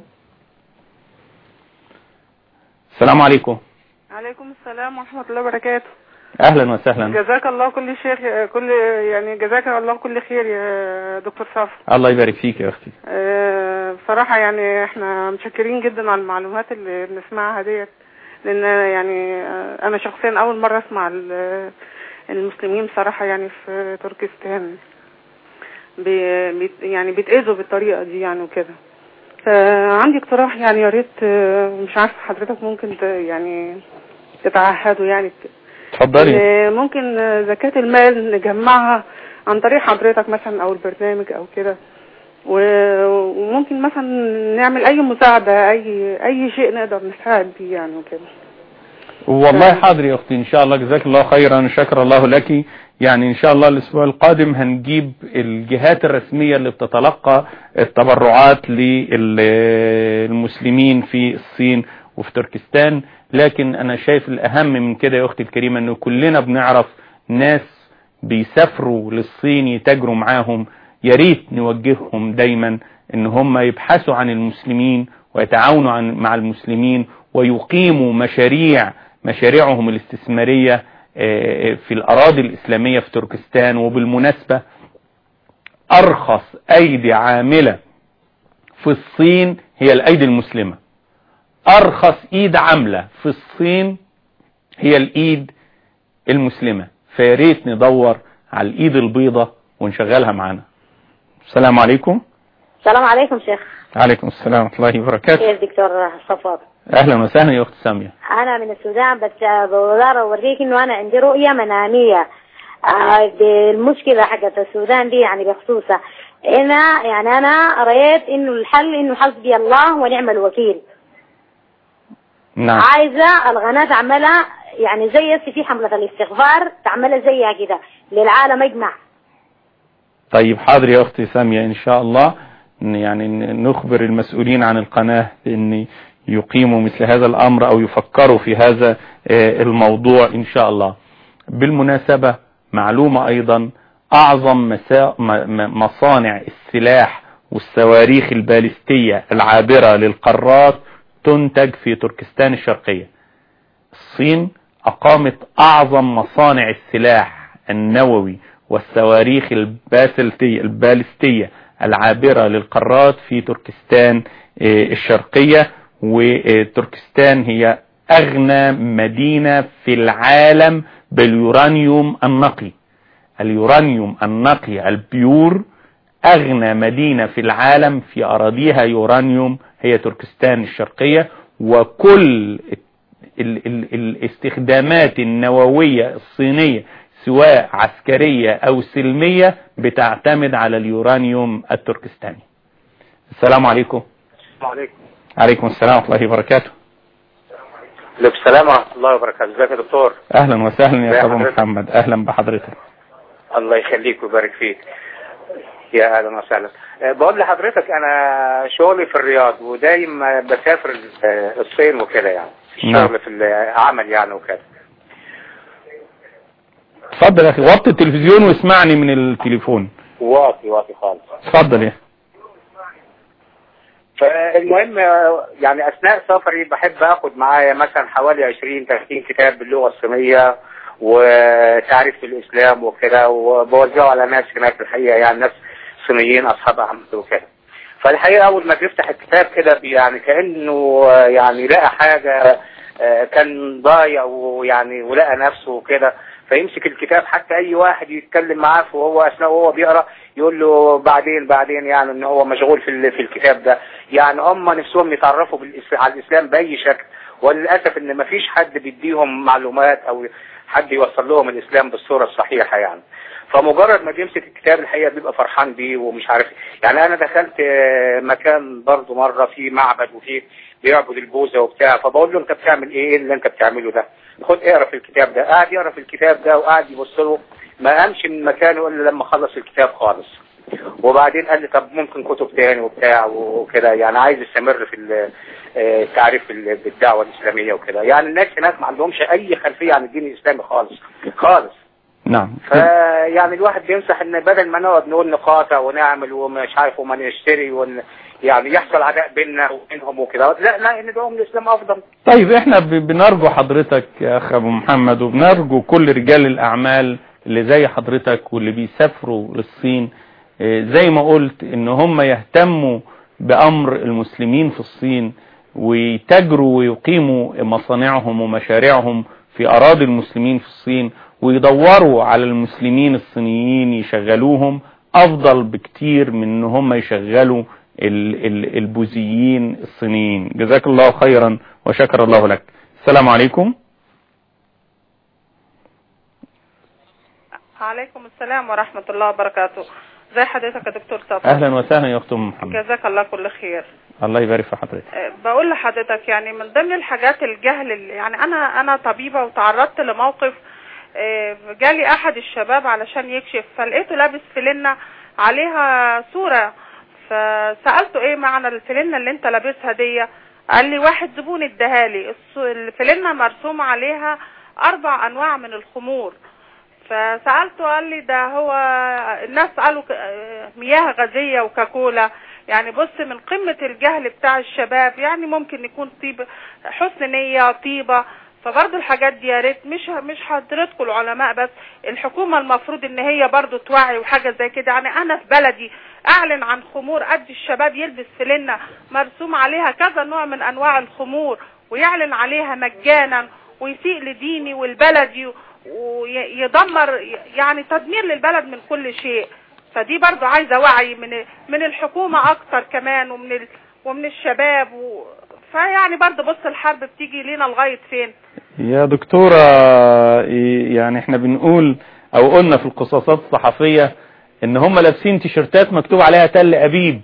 السلام عليكم عليكم السلام ورحمة الله وبركاته اهلا وسهلا جزاك الله كل شيخ كل يعني جزاك الله كل خير يا دكتور صافي الله يبارك فيك يا اختي آه، بصراحة يعني احنا متشكرين جدا على المعلومات اللي بنسمعها ديت لان يعني آه، انا شخصيا اول مرة اسمع ال- المسلمين بصراحة يعني في تركستان بي بيت- يعني بيتأذوا بالطريقة دي يعني وكده فعندي اقتراح يعني يا ريت آه، مش عارفة حضرتك ممكن ت- يعني تتعهدوا يعني اتفضلي إن ممكن زكاة المال نجمعها عن طريق حضرتك مثلا او البرنامج او كده و- وممكن مثلا نعمل اي مساعدة اي اي شيء نقدر نساعد بيه يعني وكده والله حاضر يا اختي ان شاء الله جزاك الله خيرا شكر الله لك يعني ان شاء الله الاسبوع القادم هنجيب الجهات الرسمية اللي بتتلقى التبرعات للمسلمين في الصين وفي تركستان لكن انا شايف الاهم من كده يا اختي الكريمة انه كلنا بنعرف ناس بيسافروا للصين يتاجروا معاهم يا ريت نوجههم دايما ان هم يبحثوا عن المسلمين ويتعاونوا عن مع المسلمين ويقيموا مشاريع مشاريعهم الاستثمارية آه، في الأراضي الإسلامية في تركستان وبالمناسبة أرخص أيدي عاملة في الصين هي الأيدي المسلمة أرخص إيد عاملة في الصين هي الإيد المسلمة فياريت ندور على الإيد البيضة ونشغلها معانا السلام عليكم السلام عليكم شيخ عليكم السلام ورحمة الله وبركاته كيف دكتور صفوت أهلا وسهلا يا أخت سامية انا من السودان بس بقدر اوريك انه انا عندي رؤيه مناميه آه، بالمشكله حقت السودان دي يعني بخصوصها انا يعني انا رأيت انه الحل انه حسبي الله ونعم الوكيل نعم عايزه القناه تعملها يعني زي هسه في حمله الاستغفار تعملها زيها كده للعالم اجمع طيب حاضر يا أختي سامية إن شاء الله ن- يعني ن- نخبر المسؤولين عن القناة بأن يقيموا مثل هذا الأمر أو يفكروا في هذا آه، الموضوع إن شاء الله بالمناسبة معلومة أيضا أعظم مسا- م- م- مصانع السلاح والصواريخ البالستية العابرة للقارات تنتج في تركستان الشرقية الصين أقامت أعظم مصانع السلاح النووي والصواريخ الباسلتية البالستية العابرة للقارات في تركستان آه، الشرقية وتركستان هي أغنى مدينة في العالم باليورانيوم النقي اليورانيوم النقي البيور أغنى مدينة في العالم في أراضيها يورانيوم هي تركستان الشرقية وكل ال ال الاستخدامات النووية الصينية سواء عسكرية أو سلمية بتعتمد على اليورانيوم التركستاني السلام عليكم عليكم عليكم السلام ورحمة الله وبركاته عليكم السلام ورحمة الله وبركاته ازيك يا دكتور أهلا وسهلا ازي يا أبو حضرتك؟ محمد أهلا بحضرتك الله يخليك ويبارك فيك يا اهلا وسهلا أه، بقول لحضرتك انا شغلي في الرياض ودايم أه، بسافر أه، الصين وكده يعني نعم. شغل في العمل يعني وكده اتفضل يا أخي وطي التلفزيون واسمعني من التليفون واطي واطي خالص اتفضل يا فالمهم أه، يعني اثناء سفري بحب اخد معايا مثلا حوالي 20 30 كتاب باللغه الصينيه وتعريف الاسلام وكده وبوزعه على ناس هناك في الحقيقه يعني ناس صينيين اصحاب عمد وكده فالحقيقه اول ما بيفتح الكتاب كده بي- يعني كانه آه، يعني لقى حاجه آه، كان ضايع ويعني ولقى نفسه وكده فيمسك الكتاب حتى اي واحد يتكلم معاه وهو اثناء وهو بيقرا يقول له بعدين بعدين يعني ان هو مشغول في ال- في الكتاب ده يعني هم نفسهم يتعرفوا بالإس- على الاسلام باي شكل وللاسف ان مفيش حد بيديهم معلومات او حد يوصل لهم الاسلام بالصوره الصحيحه يعني فمجرد ما بيمسك الكتاب الحقيقه بيبقى فرحان بيه ومش عارف إيه. يعني انا دخلت آه، مكان برضو مره في معبد وفيه بيعبد البوذا وبتاع فبقول له انت بتعمل ايه اللي انت بتعمله ده خد اقرا في الكتاب ده قاعد يقرا في الكتاب ده وقاعد يبص له ما قامش من مكانه الا لما خلص الكتاب خالص وبعدين قال لي طب ممكن كتب تاني وبتاع وكده يعني عايز يستمر في ال- آه، التعريف بال- بالدعوه الاسلاميه وكده يعني الناس هناك ما عندهمش اي خلفيه عن الدين الاسلامي خالص خالص نعم فيعني الواحد بينصح ان بدل ما نقعد نقول نقاطع ونعمل ومش عارف وما نشتري ون يعني يحصل عداء بيننا وبينهم وكده لا لا ندعوهم الاسلام افضل طيب احنا ب- بنرجو حضرتك يا اخ ابو محمد وبنرجو كل رجال الاعمال اللي زي حضرتك واللي بيسافروا للصين اه، زي ما قلت ان هم يهتموا بامر المسلمين في الصين ويتاجروا ويقيموا مصانعهم ومشاريعهم في اراضي المسلمين في الصين ويدوروا على المسلمين الصينيين يشغلوهم افضل بكتير من ان هم يشغلوا ال- ال- البوذيين الصينيين جزاك الله خيرا وشكر الله لك السلام عليكم عليكم السلام ورحمة الله وبركاته زي حضرتك يا دكتور صبري اهلا وسهلا يا اخت ام محمد جزاك الله كل خير الله يبارك في حضرتك أه، بقول لحضرتك يعني من ضمن الحاجات الجهل اللي يعني انا انا طبيبة وتعرضت لموقف أه، جالي احد الشباب علشان يكشف فلقيته لابس فلنة عليها صورة فسألته ايه معنى الفلنة اللي انت لابسها دي قال لي واحد زبون اداهالي الص- الفلنة مرسوم عليها اربع انواع من الخمور فسألته قال لي ده هو الناس قالوا ك- آه، مياه غازية وكاكولا يعني بص من قمة الجهل بتاع الشباب يعني ممكن يكون طيب حسن نية طيبة فبرضه الحاجات دي يا ريت مش مش حضرتكم العلماء بس الحكومة المفروض ان هي برضه توعي وحاجة زي كده يعني انا في بلدي اعلن عن خمور قد الشباب يلبس فلنة مرسوم عليها كذا نوع من انواع الخمور ويعلن عليها مجانا ويسيء لديني والبلدي ويدمر يعني تدمير للبلد من كل شيء فدي برضو عايزة وعي من من الحكومة اكتر كمان ومن ال ومن الشباب و فيعني برضو بص الحرب بتيجي لينا لغاية فين يا دكتورة يعني احنا بنقول او قلنا في القصاصات الصحفية ان هم لابسين تيشرتات مكتوب عليها تل ابيب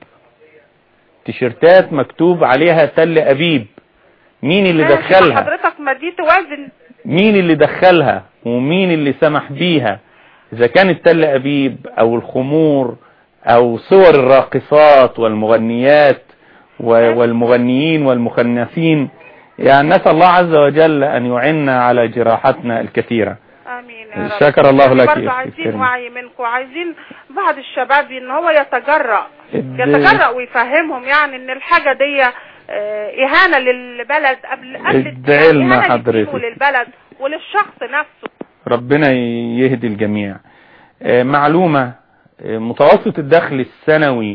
تيشرتات مكتوب عليها تل ابيب مين اللي ماشي، دخلها حضرتك ما دي توازن مين اللي دخلها ومين اللي سمح بيها اذا كانت تل ابيب او الخمور او صور الراقصات والمغنيات و- والمغنيين والمخنثين يعني نسأل الله عز وجل ان يعنا على جراحتنا الكثيرة امين يا رب شكر الله لك برضو يا أختي عايزين الكريمة. وعي منكم عايزين بعض الشباب ان هو يتجرأ الد- يتجرأ ويفهمهم يعني ان الحاجة دي آه، اهانة للبلد قبل قبل ادعي لنا إهانة للدين حضرتك. وللبلد وللشخص نفسه ربنا يهدي الجميع آه، معلومة آه، متوسط الدخل السنوي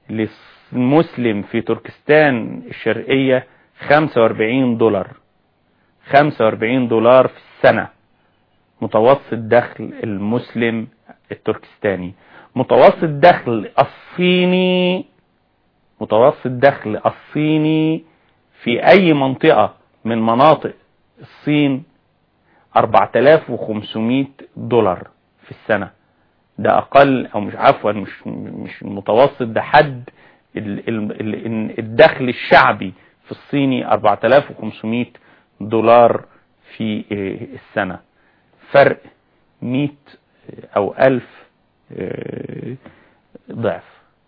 للمسلم في تركستان الشرقية 45 دولار 45 دولار في السنة متوسط دخل المسلم التركستاني متوسط دخل الصيني متوسط دخل الصيني في اي منطقة من مناطق الصين 4500 دولار في السنة ده اقل او مش عفوا مش مش المتوسط ده حد ال- ال- ال- الدخل الشعبي في الصيني 4500 دولار في آه، السنة فرق 100 او 1000 آه، ضعف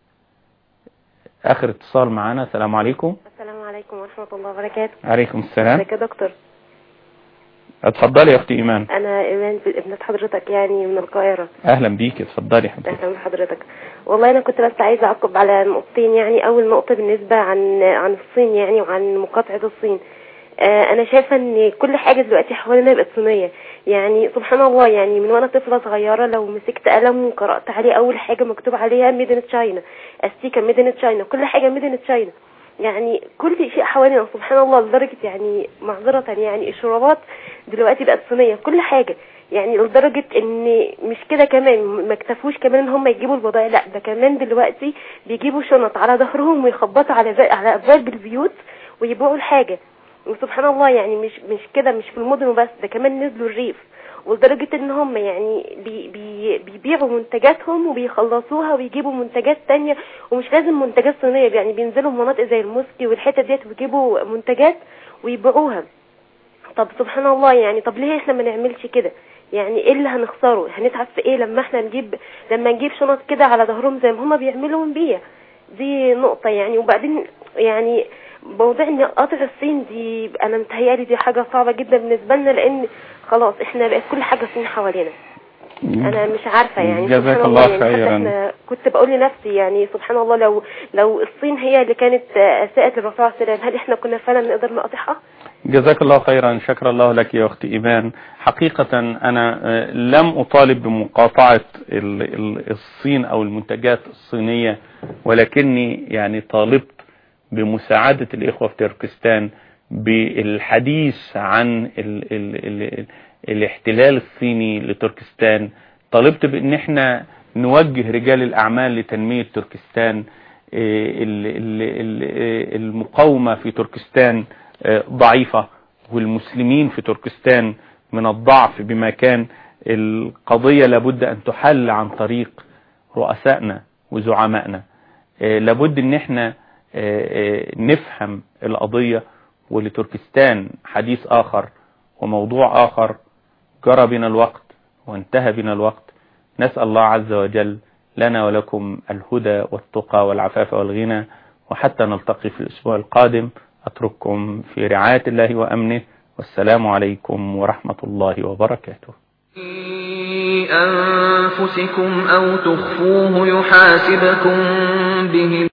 اخر اتصال معانا السلام عليكم السلام عليكم ورحمة الله وبركاته عليكم السلام ازيك يا دكتور اتفضلي يا اختي ايمان انا ايمان ب- ابنة حضرتك يعني من القاهرة اهلا بيك اتفضلي يا حبيبتي اهلا بحضرتك والله انا كنت بس عايزة اعقب على نقطتين يعني اول نقطة بالنسبة عن عن الصين يعني وعن مقاطعة الصين آه انا شايفة ان كل حاجة دلوقتي حوالينا بقت صينية يعني سبحان الله يعني من وانا طفلة صغيرة لو مسكت قلم وقرأت عليه اول حاجة مكتوب عليها ميدن تشاينا استيكا ميدن تشاينا كل حاجة ميدن تشاينا يعني كل شيء حوالينا سبحان الله لدرجة يعني معذرة يعني الشرابات دلوقتي بقت صينية كل حاجة يعني لدرجة ان مش كده كمان ما اكتفوش كمان ان هم يجيبوا البضائع لا ده كمان دلوقتي بيجيبوا شنط على ظهرهم ويخبطوا على ز- على ابواب البيوت ويبيعوا الحاجة وسبحان الله يعني مش مش كده مش في المدن وبس ده كمان نزلوا الريف ولدرجة ان هم يعني بي بي بيبيعوا منتجاتهم وبيخلصوها ويجيبوا منتجات تانية ومش لازم منتجات صينية يعني بينزلوا مناطق زي الموسكي والحتت ديت ويجيبوا منتجات ويبيعوها طب سبحان الله يعني طب ليه احنا ما نعملش كده يعني ايه اللي هنخسره هنتعب في ايه لما احنا نجيب لما نجيب شنط كده على ظهرهم زي ما هما بيعملوا ونبيع دي نقطة يعني وبعدين يعني موضوع ان قطع الصين دي انا متهيألي دي حاجة صعبة جدا بالنسبة لنا لان خلاص احنا بقت كل حاجة صين حوالينا انا مش عارفة يعني جزاك سبحان الله يعني حتى خيراً. احنا كنت بقول لنفسي يعني سبحان الله لو لو الصين هي اللي كانت اساءت للرسول عليه السلام هل احنا كنا فعلا نقدر نقاطعها؟ جزاك الله خيرا شكر الله لك يا أختي إيمان حقيقة أنا آه، لم أطالب بمقاطعة ال- ال- الصين أو المنتجات الصينية ولكني يعني طالبت بمساعدة الإخوة في تركستان بالحديث عن ال ال ال الاحتلال الصيني لتركستان طالبت بأن احنا نوجه رجال الأعمال لتنمية تركستان آه، ال- ال- ال- المقاومة في تركستان آه، ضعيفة والمسلمين في تركستان من الضعف بما كان القضية لابد أن تحل عن طريق رؤسائنا وزعمائنا آه، لابد ان احنا آه، آه، نفهم القضية ولتركستان حديث آخر وموضوع آخر جرى بنا الوقت وانتهى بنا الوقت نسأل الله عز وجل لنا ولكم الهدى والتقى والعفاف والغنى وحتى نلتقي في الأسبوع القادم أترككم في رعاية الله وأمنه والسلام عليكم ورحمة الله وبركاته أنفسكم أو تخفوه يحاسبكم به